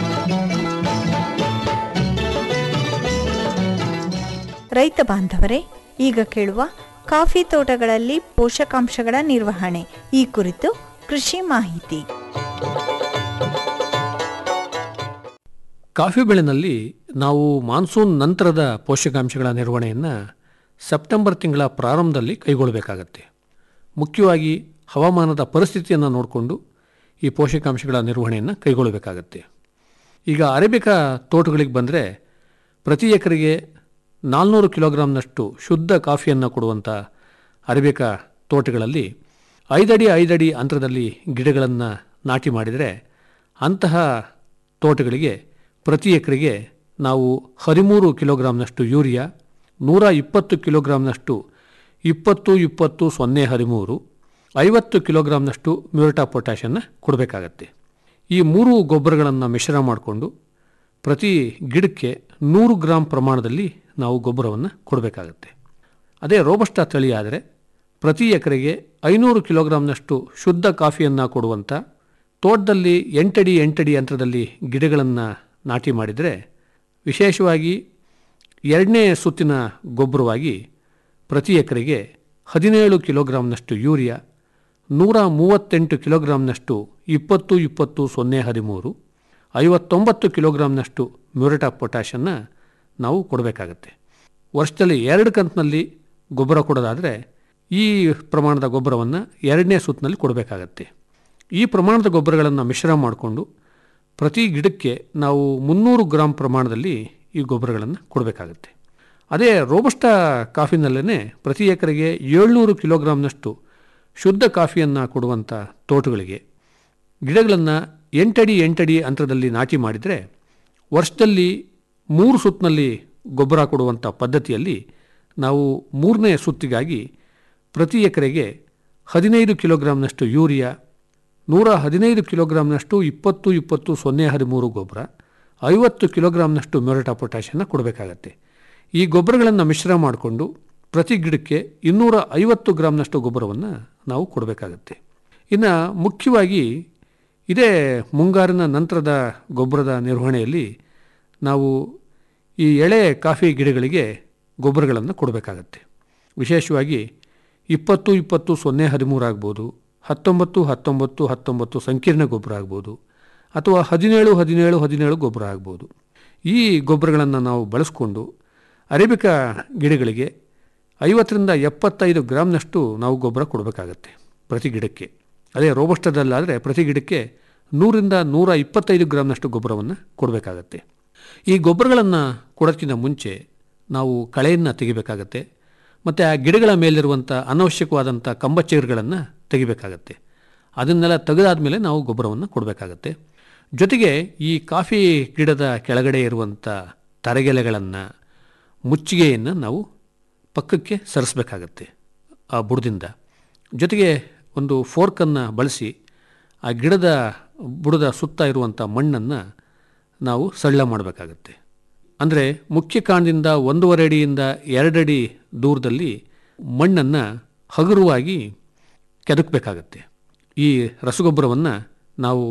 ರೈತ ಬಾಂಧವರೇ ಈಗ ಕೇಳುವ ಕಾಫಿ ತೋಟಗಳಲ್ಲಿ ಪೋಷಕಾಂಶಗಳ ನಿರ್ವಹಣೆ ಈ ಕುರಿತು ಕೃಷಿ ಮಾಹಿತಿ ಕಾಫಿ ಬೆಳೆನಲ್ಲಿ ನಾವು ಮಾನ್ಸೂನ್ ನಂತರದ ಪೋಷಕಾಂಶಗಳ ನಿರ್ವಹಣೆಯನ್ನು ಸೆಪ್ಟೆಂಬರ್ ತಿಂಗಳ ಪ್ರಾರಂಭದಲ್ಲಿ ಕೈಗೊಳ್ಳಬೇಕಾಗತ್ತೆ ಮುಖ್ಯವಾಗಿ ಹವಾಮಾನದ ಪರಿಸ್ಥಿತಿಯನ್ನು ನೋಡಿಕೊಂಡು ಈ ಪೋಷಕಾಂಶಗಳ ನಿರ್ವಹಣೆಯನ್ನು ಕೈಗೊಳ್ಳಬೇಕಾಗತ್ತೆ ಈಗ ಅರೇಬಿಕಾ ತೋಟಗಳಿಗೆ ಬಂದರೆ ಪ್ರತಿ ಎಕರೆಗೆ ನಾಲ್ನೂರು ಕಿಲೋಗ್ರಾಂನಷ್ಟು ಶುದ್ಧ ಕಾಫಿಯನ್ನು ಕೊಡುವಂಥ ಅರೇಬಿಕಾ ತೋಟಗಳಲ್ಲಿ ಐದಡಿ ಐದಡಿ ಅಂತರದಲ್ಲಿ ಗಿಡಗಳನ್ನು ನಾಟಿ ಮಾಡಿದರೆ ಅಂತಹ ತೋಟಗಳಿಗೆ ಪ್ರತಿ ಎಕರೆಗೆ ನಾವು ಹದಿಮೂರು ಕಿಲೋಗ್ರಾಂನಷ್ಟು ಯೂರಿಯಾ ನೂರ ಇಪ್ಪತ್ತು ಕಿಲೋಗ್ರಾಂನಷ್ಟು ಇಪ್ಪತ್ತು ಇಪ್ಪತ್ತು ಸೊನ್ನೆ ಹದಿಮೂರು ಐವತ್ತು ಕಿಲೋಗ್ರಾಂನಷ್ಟು ಮ್ಯೂರಿಟಾ ಪೊಟ್ಯಾಷನ್ನು ಕೊಡಬೇಕಾಗತ್ತೆ ಈ ಮೂರು ಗೊಬ್ಬರಗಳನ್ನು ಮಿಶ್ರಣ ಮಾಡಿಕೊಂಡು ಪ್ರತಿ ಗಿಡಕ್ಕೆ ನೂರು ಗ್ರಾಂ ಪ್ರಮಾಣದಲ್ಲಿ ನಾವು ಗೊಬ್ಬರವನ್ನು ಕೊಡಬೇಕಾಗತ್ತೆ ಅದೇ ರೋಬಸ್ಟಾ ತಳಿ ಆದರೆ ಪ್ರತಿ ಎಕರೆಗೆ ಐನೂರು ಕಿಲೋಗ್ರಾಂನಷ್ಟು ಶುದ್ಧ ಕಾಫಿಯನ್ನು ಕೊಡುವಂಥ ತೋಟದಲ್ಲಿ ಎಂಟಡಿ ಎಂಟಡಿ ಅಂತರದಲ್ಲಿ ಗಿಡಗಳನ್ನು ನಾಟಿ ಮಾಡಿದರೆ ವಿಶೇಷವಾಗಿ ಎರಡನೇ ಸುತ್ತಿನ ಗೊಬ್ಬರವಾಗಿ ಪ್ರತಿ ಎಕರೆಗೆ ಹದಿನೇಳು ಕಿಲೋಗ್ರಾಂನಷ್ಟು ಯೂರಿಯಾ ನೂರ ಮೂವತ್ತೆಂಟು ಕಿಲೋಗ್ರಾಂನಷ್ಟು ಇಪ್ಪತ್ತು ಇಪ್ಪತ್ತು ಸೊನ್ನೆ ಹದಿಮೂರು ಐವತ್ತೊಂಬತ್ತು ಕಿಲೋಗ್ರಾಂನಷ್ಟು ಮ್ಯೂರಿಟಾ ಪೊಟ್ಯಾಷನ್ನು ನಾವು ಕೊಡಬೇಕಾಗತ್ತೆ ವರ್ಷದಲ್ಲಿ ಎರಡು ಕಂತಿನಲ್ಲಿ ಗೊಬ್ಬರ ಕೊಡೋದಾದರೆ ಈ ಪ್ರಮಾಣದ ಗೊಬ್ಬರವನ್ನು ಎರಡನೇ ಸುತ್ತಿನಲ್ಲಿ ಕೊಡಬೇಕಾಗತ್ತೆ ಈ ಪ್ರಮಾಣದ ಗೊಬ್ಬರಗಳನ್ನು ಮಿಶ್ರಣ ಮಾಡಿಕೊಂಡು ಪ್ರತಿ ಗಿಡಕ್ಕೆ ನಾವು ಮುನ್ನೂರು ಗ್ರಾಂ ಪ್ರಮಾಣದಲ್ಲಿ ಈ ಗೊಬ್ಬರಗಳನ್ನು ಕೊಡಬೇಕಾಗತ್ತೆ ಅದೇ ರೋಬಸ್ಟಾ ಕಾಫಿನಲ್ಲೇ ಪ್ರತಿ ಎಕರೆಗೆ ಏಳ್ನೂರು ಕಿಲೋಗ್ರಾಂನಷ್ಟು ಶುದ್ಧ ಕಾಫಿಯನ್ನು ಕೊಡುವಂಥ ತೋಟಗಳಿಗೆ ಗಿಡಗಳನ್ನು ಎಂಟಡಿ ಎಂಟಡಿ ಅಂತರದಲ್ಲಿ ನಾಟಿ ಮಾಡಿದರೆ ವರ್ಷದಲ್ಲಿ ಮೂರು ಸುತ್ತಿನಲ್ಲಿ ಗೊಬ್ಬರ ಕೊಡುವಂಥ ಪದ್ಧತಿಯಲ್ಲಿ ನಾವು ಮೂರನೇ ಸುತ್ತಿಗಾಗಿ ಪ್ರತಿ ಎಕರೆಗೆ ಹದಿನೈದು ಕಿಲೋಗ್ರಾಂನಷ್ಟು ಯೂರಿಯಾ ನೂರ ಹದಿನೈದು ಕಿಲೋಗ್ರಾಂನಷ್ಟು ಇಪ್ಪತ್ತು ಇಪ್ಪತ್ತು ಸೊನ್ನೆ ಹದಿಮೂರು ಗೊಬ್ಬರ ಐವತ್ತು ಕಿಲೋಗ್ರಾಂನಷ್ಟು ಮ್ಯೂರಿಟಾ ಪೊಟ್ಯಾಷನ್ನು ಕೊಡಬೇಕಾಗತ್ತೆ ಈ ಗೊಬ್ಬರಗಳನ್ನು ಮಿಶ್ರ ಮಾಡಿಕೊಂಡು ಪ್ರತಿ ಗಿಡಕ್ಕೆ ಇನ್ನೂರ ಐವತ್ತು ಗ್ರಾಂನಷ್ಟು ಗೊಬ್ಬರವನ್ನು ನಾವು ಕೊಡಬೇಕಾಗತ್ತೆ ಇನ್ನು ಮುಖ್ಯವಾಗಿ ಇದೇ ಮುಂಗಾರಿನ ನಂತರದ ಗೊಬ್ಬರದ ನಿರ್ವಹಣೆಯಲ್ಲಿ ನಾವು ಈ ಎಳೆ ಕಾಫಿ ಗಿಡಗಳಿಗೆ ಗೊಬ್ಬರಗಳನ್ನು ಕೊಡಬೇಕಾಗತ್ತೆ ವಿಶೇಷವಾಗಿ ಇಪ್ಪತ್ತು ಇಪ್ಪತ್ತು ಸೊನ್ನೆ ಹದಿಮೂರು ಆಗ್ಬೋದು ಹತ್ತೊಂಬತ್ತು ಹತ್ತೊಂಬತ್ತು ಹತ್ತೊಂಬತ್ತು ಸಂಕೀರ್ಣ ಗೊಬ್ಬರ ಆಗ್ಬೋದು ಅಥವಾ ಹದಿನೇಳು ಹದಿನೇಳು ಹದಿನೇಳು ಗೊಬ್ಬರ ಆಗ್ಬೋದು ಈ ಗೊಬ್ಬರಗಳನ್ನು ನಾವು ಬಳಸ್ಕೊಂಡು ಅರೇಬಿಕಾ ಗಿಡಗಳಿಗೆ ಐವತ್ತರಿಂದ ಎಪ್ಪತ್ತೈದು ಗ್ರಾಮ್ನಷ್ಟು ನಾವು ಗೊಬ್ಬರ ಕೊಡಬೇಕಾಗತ್ತೆ ಪ್ರತಿ ಗಿಡಕ್ಕೆ ಅದೇ ರೋಬಸ್ಟದಲ್ಲಾದರೆ ಪ್ರತಿ ಗಿಡಕ್ಕೆ ನೂರಿಂದ ನೂರ ಇಪ್ಪತ್ತೈದು ಗ್ರಾಮ್ನಷ್ಟು ಗೊಬ್ಬರವನ್ನು ಕೊಡಬೇಕಾಗತ್ತೆ ಈ ಗೊಬ್ಬರಗಳನ್ನು ಕೊಡೋಕ್ಕಿಂತ ಮುಂಚೆ ನಾವು ಕಳೆಯನ್ನು ತೆಗಿಬೇಕಾಗತ್ತೆ ಮತ್ತು ಆ ಗಿಡಗಳ ಮೇಲಿರುವಂಥ ಅನವಶ್ಯಕವಾದಂಥ ಕಂಬಚೇರುಗಳನ್ನು ತೆಗಿಬೇಕಾಗತ್ತೆ ಅದನ್ನೆಲ್ಲ ತೆಗೆದಾದ ಮೇಲೆ ನಾವು ಗೊಬ್ಬರವನ್ನು ಕೊಡಬೇಕಾಗತ್ತೆ ಜೊತೆಗೆ ಈ ಕಾಫಿ ಗಿಡದ ಕೆಳಗಡೆ ಇರುವಂಥ ತರಗೆಲೆಗಳನ್ನು ಮುಚ್ಚಿಗೆಯನ್ನು ನಾವು ಪಕ್ಕಕ್ಕೆ ಸರಿಸಬೇಕಾಗತ್ತೆ ಆ ಬುಡದಿಂದ ಜೊತೆಗೆ ಒಂದು ಫೋರ್ಕನ್ನು ಬಳಸಿ ಆ ಗಿಡದ ಬುಡದ ಸುತ್ತ ಇರುವಂಥ ಮಣ್ಣನ್ನು ನಾವು ಸಳ್ಳ ಮಾಡಬೇಕಾಗತ್ತೆ ಅಂದರೆ ಮುಖ್ಯ ಕಾಂಡದಿಂದ ಒಂದೂವರೆ ಅಡಿಯಿಂದ ಎರಡಡಿ ದೂರದಲ್ಲಿ ಮಣ್ಣನ್ನು ಹಗುರವಾಗಿ ಕೆದಕಬೇಕಾಗತ್ತೆ ಈ ರಸಗೊಬ್ಬರವನ್ನು ನಾವು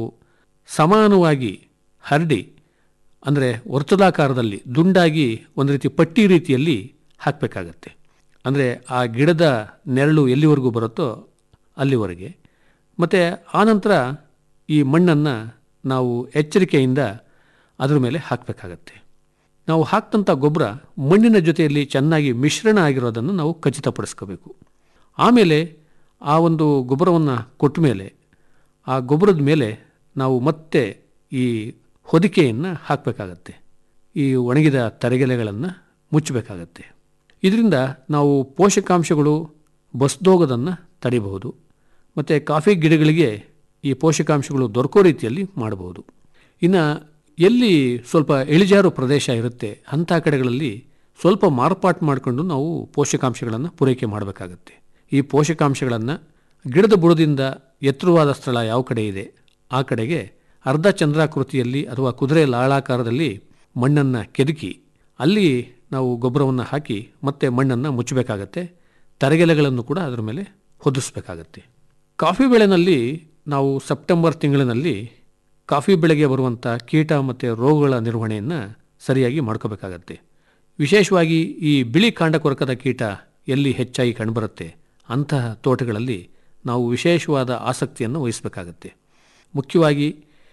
ಸಮಾನವಾಗಿ ಹರಡಿ ಅಂದರೆ ವರ್ತುಲಾಕಾರದಲ್ಲಿ ದುಂಡಾಗಿ ಒಂದು ರೀತಿ ಪಟ್ಟಿ ರೀತಿಯಲ್ಲಿ ಹಾಕಬೇಕಾಗತ್ತೆ ಅಂದರೆ ಆ ಗಿಡದ ನೆರಳು ಎಲ್ಲಿವರೆಗೂ ಬರುತ್ತೋ ಅಲ್ಲಿವರೆಗೆ ಮತ್ತು ಆನಂತರ ಈ ಮಣ್ಣನ್ನು ನಾವು ಎಚ್ಚರಿಕೆಯಿಂದ ಅದರ ಮೇಲೆ ಹಾಕಬೇಕಾಗತ್ತೆ ನಾವು ಹಾಕ್ದಂಥ ಗೊಬ್ಬರ ಮಣ್ಣಿನ ಜೊತೆಯಲ್ಲಿ ಚೆನ್ನಾಗಿ ಮಿಶ್ರಣ ಆಗಿರೋದನ್ನು ನಾವು ಖಚಿತಪಡಿಸ್ಕೋಬೇಕು ಆಮೇಲೆ ಆ ಒಂದು ಗೊಬ್ಬರವನ್ನು ಕೊಟ್ಟ ಮೇಲೆ ಆ ಗೊಬ್ಬರದ ಮೇಲೆ ನಾವು ಮತ್ತೆ ಈ ಹೊದಿಕೆಯನ್ನು ಹಾಕಬೇಕಾಗತ್ತೆ ಈ ಒಣಗಿದ ತರಗೆಲೆಗಳನ್ನು ಮುಚ್ಚಬೇಕಾಗತ್ತೆ ಇದರಿಂದ ನಾವು ಪೋಷಕಾಂಶಗಳು ಬಸ್ದೋಗೋದನ್ನು ತಡಿಬಹುದು ಮತ್ತು ಕಾಫಿ ಗಿಡಗಳಿಗೆ ಈ ಪೋಷಕಾಂಶಗಳು ದೊರಕೋ ರೀತಿಯಲ್ಲಿ ಮಾಡಬಹುದು ಇನ್ನು ಎಲ್ಲಿ ಸ್ವಲ್ಪ ಇಳಿಜಾರು ಪ್ರದೇಶ ಇರುತ್ತೆ ಅಂಥ ಕಡೆಗಳಲ್ಲಿ ಸ್ವಲ್ಪ ಮಾರ್ಪಾಟು ಮಾಡಿಕೊಂಡು ನಾವು ಪೋಷಕಾಂಶಗಳನ್ನು ಪೂರೈಕೆ ಮಾಡಬೇಕಾಗತ್ತೆ ಈ ಪೋಷಕಾಂಶಗಳನ್ನು ಗಿಡದ ಬುಡದಿಂದ ಎತ್ತರವಾದ ಸ್ಥಳ ಯಾವ ಕಡೆ ಇದೆ ಆ ಕಡೆಗೆ ಅರ್ಧ ಚಂದ್ರಾಕೃತಿಯಲ್ಲಿ ಅಥವಾ ಕುದುರೆ ಲಾಳಾಕಾರದಲ್ಲಿ ಮಣ್ಣನ್ನು ಕೆದಕಿ ಅಲ್ಲಿ ನಾವು ಗೊಬ್ಬರವನ್ನು ಹಾಕಿ ಮತ್ತೆ ಮಣ್ಣನ್ನು ಮುಚ್ಚಬೇಕಾಗತ್ತೆ ತರಗೆಲೆಗಳನ್ನು ಕೂಡ ಅದರ ಮೇಲೆ ಹೊದಿಸಬೇಕಾಗತ್ತೆ ಕಾಫಿ ಬೆಳೆನಲ್ಲಿ ನಾವು ಸೆಪ್ಟೆಂಬರ್ ತಿಂಗಳಿನಲ್ಲಿ ಕಾಫಿ ಬೆಳೆಗೆ ಬರುವಂಥ ಕೀಟ ಮತ್ತು ರೋಗಗಳ ನಿರ್ವಹಣೆಯನ್ನು ಸರಿಯಾಗಿ ಮಾಡ್ಕೋಬೇಕಾಗತ್ತೆ ವಿಶೇಷವಾಗಿ ಈ ಬಿಳಿ ಕಾಂಡಕೊರಕದ ಕೀಟ ಎಲ್ಲಿ ಹೆಚ್ಚಾಗಿ ಕಂಡುಬರುತ್ತೆ ಅಂತಹ ತೋಟಗಳಲ್ಲಿ ನಾವು ವಿಶೇಷವಾದ ಆಸಕ್ತಿಯನ್ನು ವಹಿಸಬೇಕಾಗತ್ತೆ ಮುಖ್ಯವಾಗಿ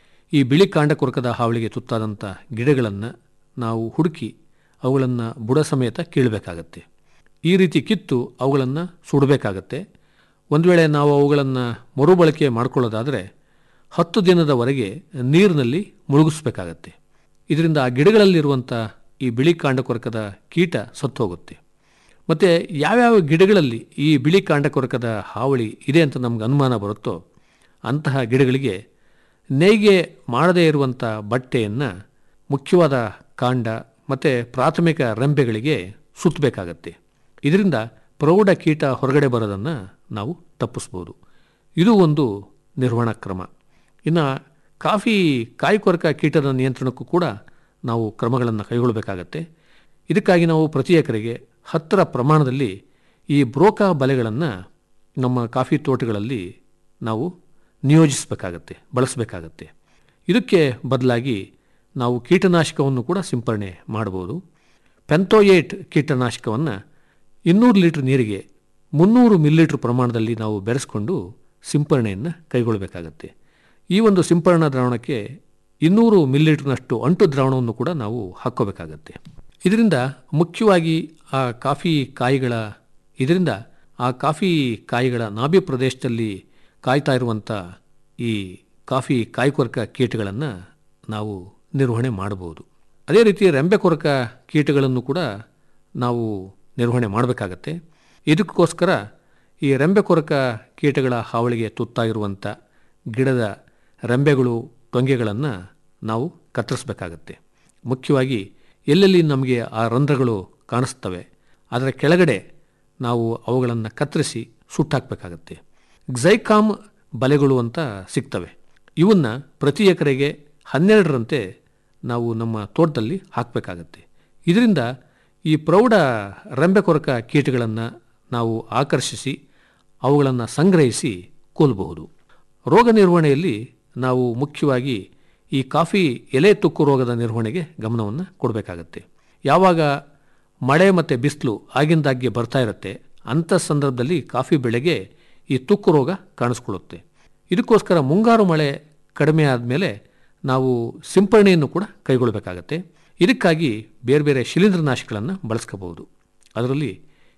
ಈ ಬಿಳಿ ಕಾಂಡಕೊರಕದ ಹಾವಳಿಗೆ ತುತ್ತಾದಂಥ ಗಿಡಗಳನ್ನು ನಾವು ಹುಡುಕಿ ಅವುಗಳನ್ನು ಬುಡ ಸಮೇತ ಕೀಳಬೇಕಾಗತ್ತೆ ಈ ರೀತಿ ಕಿತ್ತು ಅವುಗಳನ್ನು ಸುಡಬೇಕಾಗತ್ತೆ ಒಂದು ವೇಳೆ ನಾವು ಅವುಗಳನ್ನು ಮರುಬಳಕೆ ಮಾಡಿಕೊಳ್ಳೋದಾದರೆ ಹತ್ತು ದಿನದವರೆಗೆ ನೀರಿನಲ್ಲಿ ಮುಳುಗಿಸ್ಬೇಕಾಗತ್ತೆ ಇದರಿಂದ ಆ ಗಿಡಗಳಲ್ಲಿರುವಂಥ ಈ ಬಿಳಿ ಕಾಂಡಕೊರಕದ ಕೀಟ ಸತ್ತು ಹೋಗುತ್ತೆ ಮತ್ತು ಯಾವ್ಯಾವ ಗಿಡಗಳಲ್ಲಿ ಈ ಬಿಳಿ ಕಾಂಡಕೊರಕದ ಹಾವಳಿ ಇದೆ ಅಂತ ನಮ್ಗೆ ಅನುಮಾನ ಬರುತ್ತೋ ಅಂತಹ ಗಿಡಗಳಿಗೆ ನೇಯ್ಗೆ ಮಾಡದೇ ಇರುವಂಥ ಬಟ್ಟೆಯನ್ನು ಮುಖ್ಯವಾದ ಕಾಂಡ ಮತ್ತು ಪ್ರಾಥಮಿಕ ರೆಂಬೆಗಳಿಗೆ ಸುತ್ತಬೇಕಾಗತ್ತೆ ಇದರಿಂದ ಪ್ರೌಢ ಕೀಟ ಹೊರಗಡೆ ಬರೋದನ್ನು ನಾವು ತಪ್ಪಿಸ್ಬೋದು ಇದು ಒಂದು ನಿರ್ವಹಣಾ ಕ್ರಮ ಇನ್ನು ಕಾಫಿ ಕಾಯಿಕೊರಕ ಕೀಟದ ನಿಯಂತ್ರಣಕ್ಕೂ ಕೂಡ ನಾವು ಕ್ರಮಗಳನ್ನು ಕೈಗೊಳ್ಳಬೇಕಾಗತ್ತೆ ಇದಕ್ಕಾಗಿ ನಾವು ಪ್ರತಿ ಎಕರೆಗೆ ಹತ್ತರ ಪ್ರಮಾಣದಲ್ಲಿ ಈ ಬ್ರೋಕಾ ಬಲೆಗಳನ್ನು ನಮ್ಮ ಕಾಫಿ ತೋಟಗಳಲ್ಲಿ ನಾವು ನಿಯೋಜಿಸಬೇಕಾಗತ್ತೆ ಬಳಸಬೇಕಾಗತ್ತೆ ಇದಕ್ಕೆ ಬದಲಾಗಿ ನಾವು ಕೀಟನಾಶಕವನ್ನು ಕೂಡ ಸಿಂಪರಣೆ ಮಾಡ್ಬೋದು ಪೆಂಥೋಯೇಟ್ ಕೀಟನಾಶಕವನ್ನು ಇನ್ನೂರು ಲೀಟ್ರ್ ನೀರಿಗೆ ಮುನ್ನೂರು ಮಿಲಿಲೀಟ್ರ್ ಪ್ರಮಾಣದಲ್ಲಿ ನಾವು ಬೆರೆಸ್ಕೊಂಡು ಸಿಂಪರಣೆಯನ್ನು ಕೈಗೊಳ್ಳಬೇಕಾಗತ್ತೆ ಈ ಒಂದು ಸಿಂಪರಣಾ ದ್ರಾವಣಕ್ಕೆ ಇನ್ನೂರು ಮಿಲಿಲೀಟ್ರ್ನಷ್ಟು ಅಂಟು ದ್ರಾವಣವನ್ನು ಕೂಡ ನಾವು ಹಾಕ್ಕೋಬೇಕಾಗತ್ತೆ ಇದರಿಂದ ಮುಖ್ಯವಾಗಿ ಆ ಕಾಫಿ ಕಾಯಿಗಳ ಇದರಿಂದ ಆ ಕಾಫಿ ಕಾಯಿಗಳ ನಾಭಿ ಪ್ರದೇಶದಲ್ಲಿ ಕಾಯ್ತಾ ಇರುವಂಥ ಈ ಕಾಫಿ ಕಾಯಿಕೊರಕ ಕೀಟಗಳನ್ನು ನಾವು ನಿರ್ವಹಣೆ ಮಾಡಬಹುದು ಅದೇ ರೀತಿ ರೆಂಬೆ ಕೊರಕ ಕೀಟಗಳನ್ನು ಕೂಡ ನಾವು ನಿರ್ವಹಣೆ ಮಾಡಬೇಕಾಗತ್ತೆ ಇದಕ್ಕೋಸ್ಕರ ಈ ರೆಂಬೆ ಕೊರಕ ಕೀಟಗಳ ಹಾವಳಿಗೆ ತುತ್ತಾಗಿರುವಂಥ ಗಿಡದ ರೆಂಬೆಗಳು ಟೊಂಗೆಗಳನ್ನು ನಾವು ಕತ್ತರಿಸಬೇಕಾಗತ್ತೆ ಮುಖ್ಯವಾಗಿ ಎಲ್ಲೆಲ್ಲಿ ನಮಗೆ ಆ ರಂಧ್ರಗಳು ಕಾಣಿಸ್ತವೆ ಅದರ ಕೆಳಗಡೆ ನಾವು ಅವುಗಳನ್ನು ಕತ್ತರಿಸಿ ಸುಟ್ಟಾಕಬೇಕಾಗತ್ತೆ ಗ್ಸೈಕಾಮ್ ಬಲೆಗಳು ಅಂತ ಸಿಗ್ತವೆ ಇವನ್ನು ಪ್ರತಿ ಎಕರೆಗೆ ಹನ್ನೆರಡರಂತೆ ನಾವು ನಮ್ಮ ತೋಟದಲ್ಲಿ ಹಾಕಬೇಕಾಗತ್ತೆ ಇದರಿಂದ ಈ ಪ್ರೌಢ ರೆಂಬೆ ಕೊರಕ ಕೀಟಗಳನ್ನು ನಾವು ಆಕರ್ಷಿಸಿ ಅವುಗಳನ್ನು ಸಂಗ್ರಹಿಸಿ ಕೊಲ್ಲಬಹುದು ರೋಗ ನಿರ್ವಹಣೆಯಲ್ಲಿ ನಾವು ಮುಖ್ಯವಾಗಿ ಈ ಕಾಫಿ ಎಲೆ ತುಕ್ಕು ರೋಗದ ನಿರ್ವಹಣೆಗೆ ಗಮನವನ್ನು ಕೊಡಬೇಕಾಗತ್ತೆ ಯಾವಾಗ ಮಳೆ ಮತ್ತು ಬಿಸಿಲು ಆಗಿಂದಾಗ್ಗೆ ಬರ್ತಾ ಇರುತ್ತೆ ಅಂಥ ಸಂದರ್ಭದಲ್ಲಿ ಕಾಫಿ ಬೆಳೆಗೆ ಈ ತುಕ್ಕು ರೋಗ ಕಾಣಿಸ್ಕೊಳ್ಳುತ್ತೆ ಇದಕ್ಕೋಸ್ಕರ ಮುಂಗಾರು ಮಳೆ ಕಡಿಮೆ ಆದಮೇಲೆ ನಾವು ಸಿಂಪರಣೆಯನ್ನು ಕೂಡ ಕೈಗೊಳ್ಳಬೇಕಾಗತ್ತೆ ಇದಕ್ಕಾಗಿ ಬೇರೆ ಬೇರೆ ಶಿಲೀಂಧ್ರನಾಶಕಗಳನ್ನು ಬಳಸ್ಕೋಬಹುದು ಅದರಲ್ಲಿ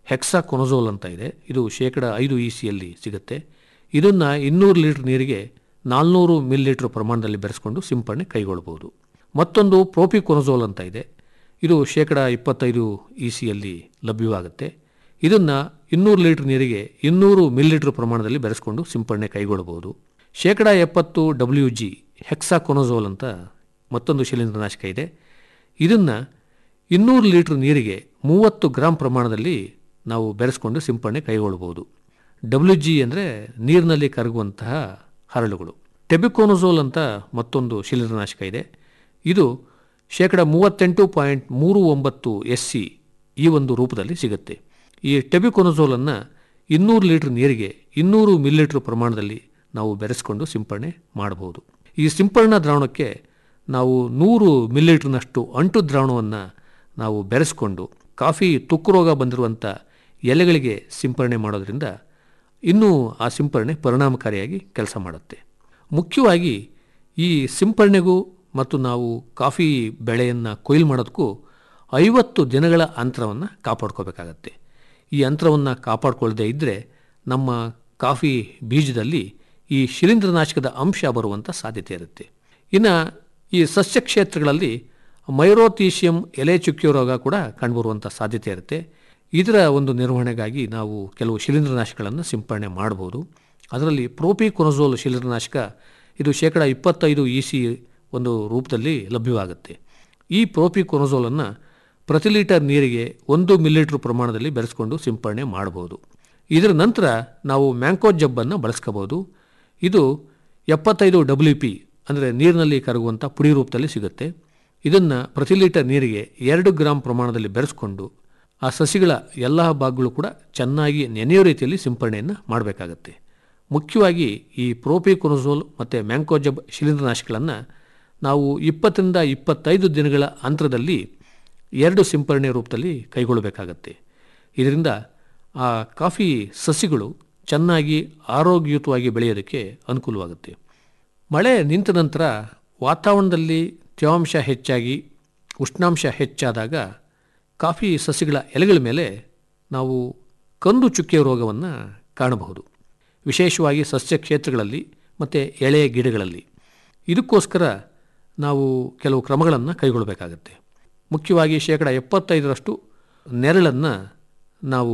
ಹೆಕ್ಸಾಕೊನಜೋಲ್ ಅಂತ ಇದೆ ಇದು ಶೇಕಡ ಐದು ಇ ಸಿಯಲ್ಲಿ ಸಿಗುತ್ತೆ ಇದನ್ನು ಇನ್ನೂರು ಲೀಟರ್ ನೀರಿಗೆ ನಾಲ್ನೂರು ಮಿಲ್ ಲೀಟರ್ ಪ್ರಮಾಣದಲ್ಲಿ ಬೆರೆಸ್ಕೊಂಡು ಸಿಂಪಡಣೆ ಕೈಗೊಳ್ಳಬಹುದು ಮತ್ತೊಂದು ಪ್ರೋಪಿಕೊನಜೋಲ್ ಅಂತ ಇದೆ ಇದು ಶೇಕಡ ಇಪ್ಪತ್ತೈದು ಇ ಸಿಯಲ್ಲಿ ಲಭ್ಯವಾಗುತ್ತೆ ಇದನ್ನು ಇನ್ನೂರು ಲೀಟರ್ ನೀರಿಗೆ ಇನ್ನೂರು ಮಿಲ್ ಲೀಟರ್ ಪ್ರಮಾಣದಲ್ಲಿ ಬೆರೆಸ್ಕೊಂಡು ಸಿಂಪಡಣೆ ಕೈಗೊಳ್ಳಬಹುದು ಶೇಕಡ ಎಪ್ಪತ್ತು ಡಬ್ಲ್ಯೂ ಜಿ ಹೆಕ್ಸಾಕೊನಜೋಲ್ ಅಂತ ಮತ್ತೊಂದು ಶಿಲೀಂಧ್ರನಾಶಕ ಇದೆ ಇದನ್ನು ಇನ್ನೂರು ಲೀಟರ್ ನೀರಿಗೆ ಮೂವತ್ತು ಗ್ರಾಂ ಪ್ರಮಾಣದಲ್ಲಿ ನಾವು ಬೆರೆಸ್ಕೊಂಡು ಸಿಂಪಡಣೆ ಕೈಗೊಳ್ಳಬಹುದು ಡಬ್ಲ್ಯೂ ಜಿ ಅಂದರೆ ನೀರಿನಲ್ಲಿ ಕರಗುವಂತಹ ಹರಳುಗಳು ಟೆಬಿಕೋನಜೋಲ್ ಅಂತ ಮತ್ತೊಂದು ಶಿಲೀಂಧ್ರನಾಶಕ ಇದೆ ಇದು ಶೇಕಡ ಮೂವತ್ತೆಂಟು ಪಾಯಿಂಟ್ ಮೂರು ಒಂಬತ್ತು ಎಸ್ ಸಿ ಈ ಒಂದು ರೂಪದಲ್ಲಿ ಸಿಗುತ್ತೆ ಈ ಟೆಬಿಕೊನಜೋಲನ್ನು ಇನ್ನೂರು ಲೀಟರ್ ನೀರಿಗೆ ಇನ್ನೂರು ಮಿಲಿಲೀಟರ್ ಪ್ರಮಾಣದಲ್ಲಿ ನಾವು ಬೆರೆಸ್ಕೊಂಡು ಸಿಂಪಡಣೆ ಮಾಡಬಹುದು ಈ ಸಿಂಪಡಣಾ ದ್ರಾವಣಕ್ಕೆ ನಾವು ನೂರು ಮಿಲಿಲೀಟರ್ನಷ್ಟು ಅಂಟು ದ್ರಾವಣವನ್ನು ನಾವು ಬೆರೆಸ್ಕೊಂಡು ಕಾಫಿ ತುಕ್ಕು ರೋಗ ಬಂದಿರುವಂಥ ಎಲೆಗಳಿಗೆ ಸಿಂಪಡಣೆ ಮಾಡೋದ್ರಿಂದ ಇನ್ನೂ ಆ ಸಿಂಪಡಣೆ ಪರಿಣಾಮಕಾರಿಯಾಗಿ ಕೆಲಸ ಮಾಡುತ್ತೆ ಮುಖ್ಯವಾಗಿ ಈ ಸಿಂಪಡಣೆಗೂ ಮತ್ತು ನಾವು ಕಾಫಿ ಬೆಳೆಯನ್ನು ಕೊಯ್ಲು ಮಾಡೋದಕ್ಕೂ ಐವತ್ತು ದಿನಗಳ ಅಂತರವನ್ನು ಕಾಪಾಡ್ಕೋಬೇಕಾಗತ್ತೆ ಈ ಅಂತರವನ್ನು ಕಾಪಾಡಿಕೊಳ್ಳದೆ ಇದ್ದರೆ ನಮ್ಮ ಕಾಫಿ ಬೀಜದಲ್ಲಿ ಈ ಶಿಲೀಂಧ್ರನಾಶಕದ ಅಂಶ ಬರುವಂಥ ಸಾಧ್ಯತೆ ಇರುತ್ತೆ ಇನ್ನು ಈ ಸಸ್ಯ ಕ್ಷೇತ್ರಗಳಲ್ಲಿ ಮೈರೋತೀಶಿಯಂ ಎಲೆ ಚುಕ್ಕಿಯೋ ರೋಗ ಕೂಡ ಕಂಡುಬರುವಂಥ ಸಾಧ್ಯತೆ ಇರುತ್ತೆ ಇದರ ಒಂದು ನಿರ್ವಹಣೆಗಾಗಿ ನಾವು ಕೆಲವು ಶಿಲೀಂಧ್ರನಾಶಕಗಳನ್ನು ಸಿಂಪಡಣೆ ಮಾಡಬಹುದು ಅದರಲ್ಲಿ ಪ್ರೋಪಿಕೊನಜೋಲ್ ಶಿಲೀಂಧ್ರನಾಶಕ ಇದು ಶೇಕಡ ಇಪ್ಪತ್ತೈದು ಇ ಸಿ ಒಂದು ರೂಪದಲ್ಲಿ ಲಭ್ಯವಾಗುತ್ತೆ ಈ ಪ್ರೋಪಿಕೊನಜೋಲನ್ನು ಪ್ರತಿ ಲೀಟರ್ ನೀರಿಗೆ ಒಂದು ಮಿಲಿಲೀಟರ್ ಪ್ರಮಾಣದಲ್ಲಿ ಬೆರೆಸ್ಕೊಂಡು ಸಿಂಪಡಣೆ ಮಾಡಬಹುದು ಇದರ ನಂತರ ನಾವು ಮ್ಯಾಂಕೋ ಜಬ್ಬನ್ನು ಬಳಸ್ಕೋಬೋದು ಇದು ಎಪ್ಪತ್ತೈದು ಡಬ್ಲ್ಯೂ ಪಿ ಅಂದರೆ ನೀರಿನಲ್ಲಿ ಕರಗುವಂಥ ಪುಡಿ ರೂಪದಲ್ಲಿ ಸಿಗುತ್ತೆ ಇದನ್ನು ಪ್ರತಿ ಲೀಟರ್ ನೀರಿಗೆ ಎರಡು ಗ್ರಾಂ ಪ್ರಮಾಣದಲ್ಲಿ ಬೆರೆಸ್ಕೊಂಡು ಆ ಸಸಿಗಳ ಎಲ್ಲ ಭಾಗಗಳು ಕೂಡ ಚೆನ್ನಾಗಿ ನೆನೆಯೋ ರೀತಿಯಲ್ಲಿ ಸಿಂಪಡಣೆಯನ್ನು ಮಾಡಬೇಕಾಗತ್ತೆ ಮುಖ್ಯವಾಗಿ ಈ ಪ್ರೋಪಿಕೊನಜೋಲ್ ಮತ್ತು ಮ್ಯಾಂಕೋಜಬ್ ಶಿಲೀಂಧ್ರನಾಶಕಗಳನ್ನು ನಾವು ಇಪ್ಪತ್ತರಿಂದ ಇಪ್ಪತ್ತೈದು ದಿನಗಳ ಅಂತರದಲ್ಲಿ ಎರಡು ಸಿಂಪರಣೆ ರೂಪದಲ್ಲಿ ಕೈಗೊಳ್ಳಬೇಕಾಗತ್ತೆ ಇದರಿಂದ ಆ ಕಾಫಿ ಸಸಿಗಳು ಚೆನ್ನಾಗಿ ಆರೋಗ್ಯಯುತವಾಗಿ ಬೆಳೆಯೋದಕ್ಕೆ ಅನುಕೂಲವಾಗುತ್ತೆ ಮಳೆ ನಿಂತ ನಂತರ ವಾತಾವರಣದಲ್ಲಿ ತೇವಾಂಶ ಹೆಚ್ಚಾಗಿ ಉಷ್ಣಾಂಶ ಹೆಚ್ಚಾದಾಗ ಕಾಫಿ ಸಸಿಗಳ ಎಲೆಗಳ ಮೇಲೆ ನಾವು ಕಂದು ಚುಕ್ಕೆ ರೋಗವನ್ನು ಕಾಣಬಹುದು ವಿಶೇಷವಾಗಿ ಸಸ್ಯ ಕ್ಷೇತ್ರಗಳಲ್ಲಿ ಮತ್ತು ಎಳೆಯ ಗಿಡಗಳಲ್ಲಿ ಇದಕ್ಕೋಸ್ಕರ ನಾವು ಕೆಲವು ಕ್ರಮಗಳನ್ನು ಕೈಗೊಳ್ಳಬೇಕಾಗತ್ತೆ ಮುಖ್ಯವಾಗಿ ಶೇಕಡ ಎಪ್ಪತ್ತೈದರಷ್ಟು ನೆರಳನ್ನು ನಾವು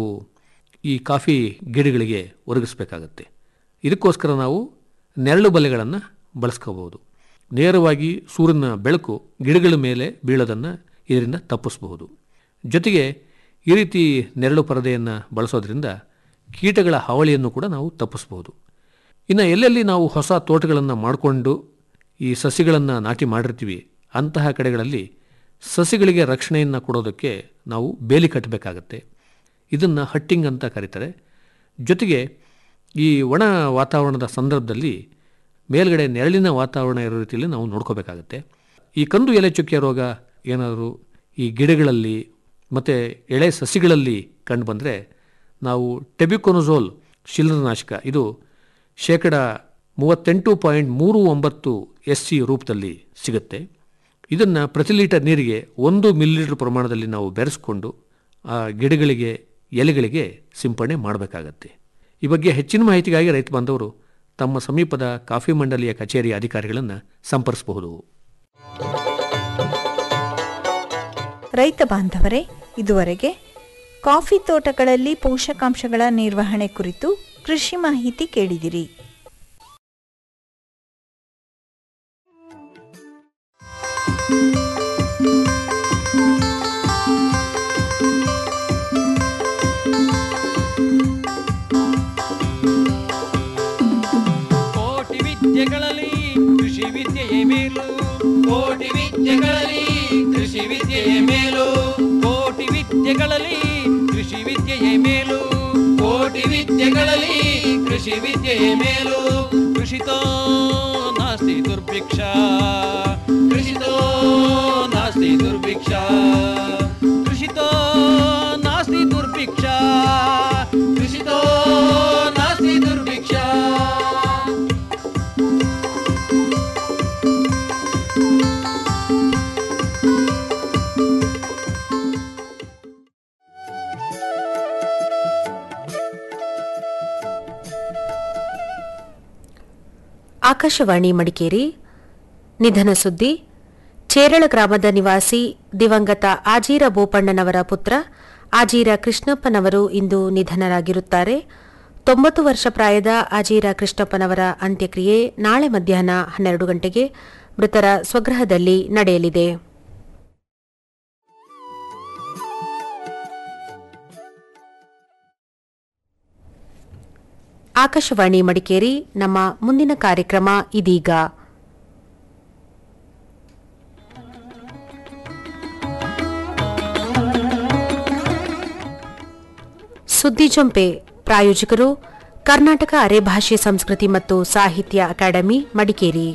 ಈ ಕಾಫಿ ಗಿಡಗಳಿಗೆ ಒದಗಿಸಬೇಕಾಗತ್ತೆ ಇದಕ್ಕೋಸ್ಕರ ನಾವು ನೆರಳು ಬಲೆಗಳನ್ನು ಬಳಸ್ಕೋಬಹುದು ನೇರವಾಗಿ ಸೂರ್ಯನ ಬೆಳಕು ಗಿಡಗಳ ಮೇಲೆ ಬೀಳೋದನ್ನು ಇದರಿಂದ ತಪ್ಪಿಸಬಹುದು ಜೊತೆಗೆ ಈ ರೀತಿ ನೆರಳು ಪರದೆಯನ್ನು ಬಳಸೋದ್ರಿಂದ ಕೀಟಗಳ ಹಾವಳಿಯನ್ನು ಕೂಡ ನಾವು ತಪ್ಪಿಸಬಹುದು ಇನ್ನು ಎಲ್ಲೆಲ್ಲಿ ನಾವು ಹೊಸ ತೋಟಗಳನ್ನು ಮಾಡಿಕೊಂಡು ಈ ಸಸಿಗಳನ್ನು ನಾಟಿ ಮಾಡಿರ್ತೀವಿ ಅಂತಹ ಕಡೆಗಳಲ್ಲಿ ಸಸಿಗಳಿಗೆ ರಕ್ಷಣೆಯನ್ನು ಕೊಡೋದಕ್ಕೆ ನಾವು ಬೇಲಿ ಕಟ್ಟಬೇಕಾಗತ್ತೆ ಇದನ್ನು ಹಟ್ಟಿಂಗ್ ಅಂತ ಕರೀತಾರೆ ಜೊತೆಗೆ ಈ ಒಣ ವಾತಾವರಣದ ಸಂದರ್ಭದಲ್ಲಿ ಮೇಲ್ಗಡೆ ನೆರಳಿನ ವಾತಾವರಣ ಇರೋ ರೀತಿಯಲ್ಲಿ ನಾವು ನೋಡ್ಕೋಬೇಕಾಗತ್ತೆ ಈ ಕಂದು ಎಲೆ ಚುಕ್ಕೆ ರೋಗ ಏನಾದರೂ ಈ ಗಿಡಗಳಲ್ಲಿ ಮತ್ತು ಎಳೆ ಸಸಿಗಳಲ್ಲಿ ಕಂಡುಬಂದರೆ ನಾವು ಟೆಬಿಕೊನಜೋಲ್ ಶಿಲೀಂಧ್ರನಾಶಕ ಇದು ಶೇಕಡ ಮೂವತ್ತೆಂಟು ಪಾಯಿಂಟ್ ಮೂರು ಒಂಬತ್ತು ಎಸ್ ಸಿ ರೂಪದಲ್ಲಿ ಸಿಗುತ್ತೆ ಇದನ್ನು ಪ್ರತಿ ಲೀಟರ್ ನೀರಿಗೆ ಒಂದು ಮಿಲಿಲೀಟರ್ ಪ್ರಮಾಣದಲ್ಲಿ ನಾವು ಬೆರೆಸ್ಕೊಂಡು ಆ ಗಿಡಗಳಿಗೆ ಎಲೆಗಳಿಗೆ ಸಿಂಪಡಣೆ ಮಾಡಬೇಕಾಗತ್ತೆ ಈ ಬಗ್ಗೆ ಹೆಚ್ಚಿನ ಮಾಹಿತಿಗಾಗಿ ರೈತ ಬಾಂಧವರು ತಮ್ಮ ಸಮೀಪದ ಕಾಫಿ ಮಂಡಳಿಯ ಕಚೇರಿಯ ಅಧಿಕಾರಿಗಳನ್ನು ಸಂಪರ್ಕಿಸಬಹುದು ರೈತ ಬಾಂಧವರೇ ಇದುವರೆಗೆ ಕಾಫಿ ತೋಟಗಳಲ್ಲಿ ಪೋಷಕಾಂಶಗಳ ನಿರ್ವಹಣೆ ಕುರಿತು ಕೃಷಿ ಮಾಹಿತಿ ಕೇಳಿದಿರಿ ಕೋಟಿ ವಿದ್ಯೆಗಳಲ್ಲಿ ಕೃಷಿ ವಿದ್ಯೆಯೇ ಮೇಲು ಕೋಟಿ ವಿದ್ಯೆಗಳಲ್ಲಿ ಕೃಷಿ ವಿದ್ಯೆಯೇ ಮೇಲು ಕೋಟಿ ವಿದ್ಯೆಗಳಲ್ಲಿ ಕೃಷಿ ವಿದ್ಯೆಯೇ ಮೇಲು ಕೋಟಿ ವಿದ್ಯೆಗಳಲ್ಲಿ ಕೃಷಿ ವಿದ್ಯೆಯೇ ಮೇಲು ಕೃಷಿತೋ ನಾಸ್ತಿ ದುರ್ಭಿಕ್ಷ ಕೃಷಿತೋ ನಾಸ್ತಿ ದುರ್ಭಿಕ್ಷ ಕೃಷಿತೋ ನಾಸ್ತಿ ದುರ್ಭಿಕ್ಷ ಕೃಷಿತೋ ನಾಸ್ತಿ ದುರ್ಭಿಕ್ಷ ಆಕಾಶವಾಣಿ ಮಡಿಕೇರಿ ನಿಧನ ಸುದ್ದಿ ಚೇರಳ ಗ್ರಾಮದ ನಿವಾಸಿ ದಿವಂಗತ ಆಜೀರ ಬೋಪಣ್ಣನವರ ಪುತ್ರ ಆಜೀರ ಕೃಷ್ಣಪ್ಪನವರು ಇಂದು ನಿಧನರಾಗಿರುತ್ತಾರೆ ತೊಂಬತ್ತು ವರ್ಷ ಪ್ರಾಯದ ಆಜೀರ ಕೃಷ್ಣಪ್ಪನವರ ಅಂತ್ಯಕ್ರಿಯೆ ನಾಳೆ ಮಧ್ಯಾಹ್ನ ಹನ್ನೆರಡು ಗಂಟೆಗೆ ಮೃತರ ಸ್ವಗೃಹದಲ್ಲಿ ನಡೆಯಲಿದೆ ಆಕಾಶವಾಣಿ ಮಡಿಕೇರಿ ನಮ್ಮ ಮುಂದಿನ ಕಾರ್ಯಕ್ರಮ ಇದೀಗ ಸುದ್ದಿ ಜಂಪೆ ಪ್ರಾಯೋಜಕರು ಕರ್ನಾಟಕ ಅರೆಭಾಷೆ ಸಂಸ್ಕೃತಿ ಮತ್ತು ಸಾಹಿತ್ಯ ಅಕಾಡೆಮಿ ಮಡಿಕೇರಿ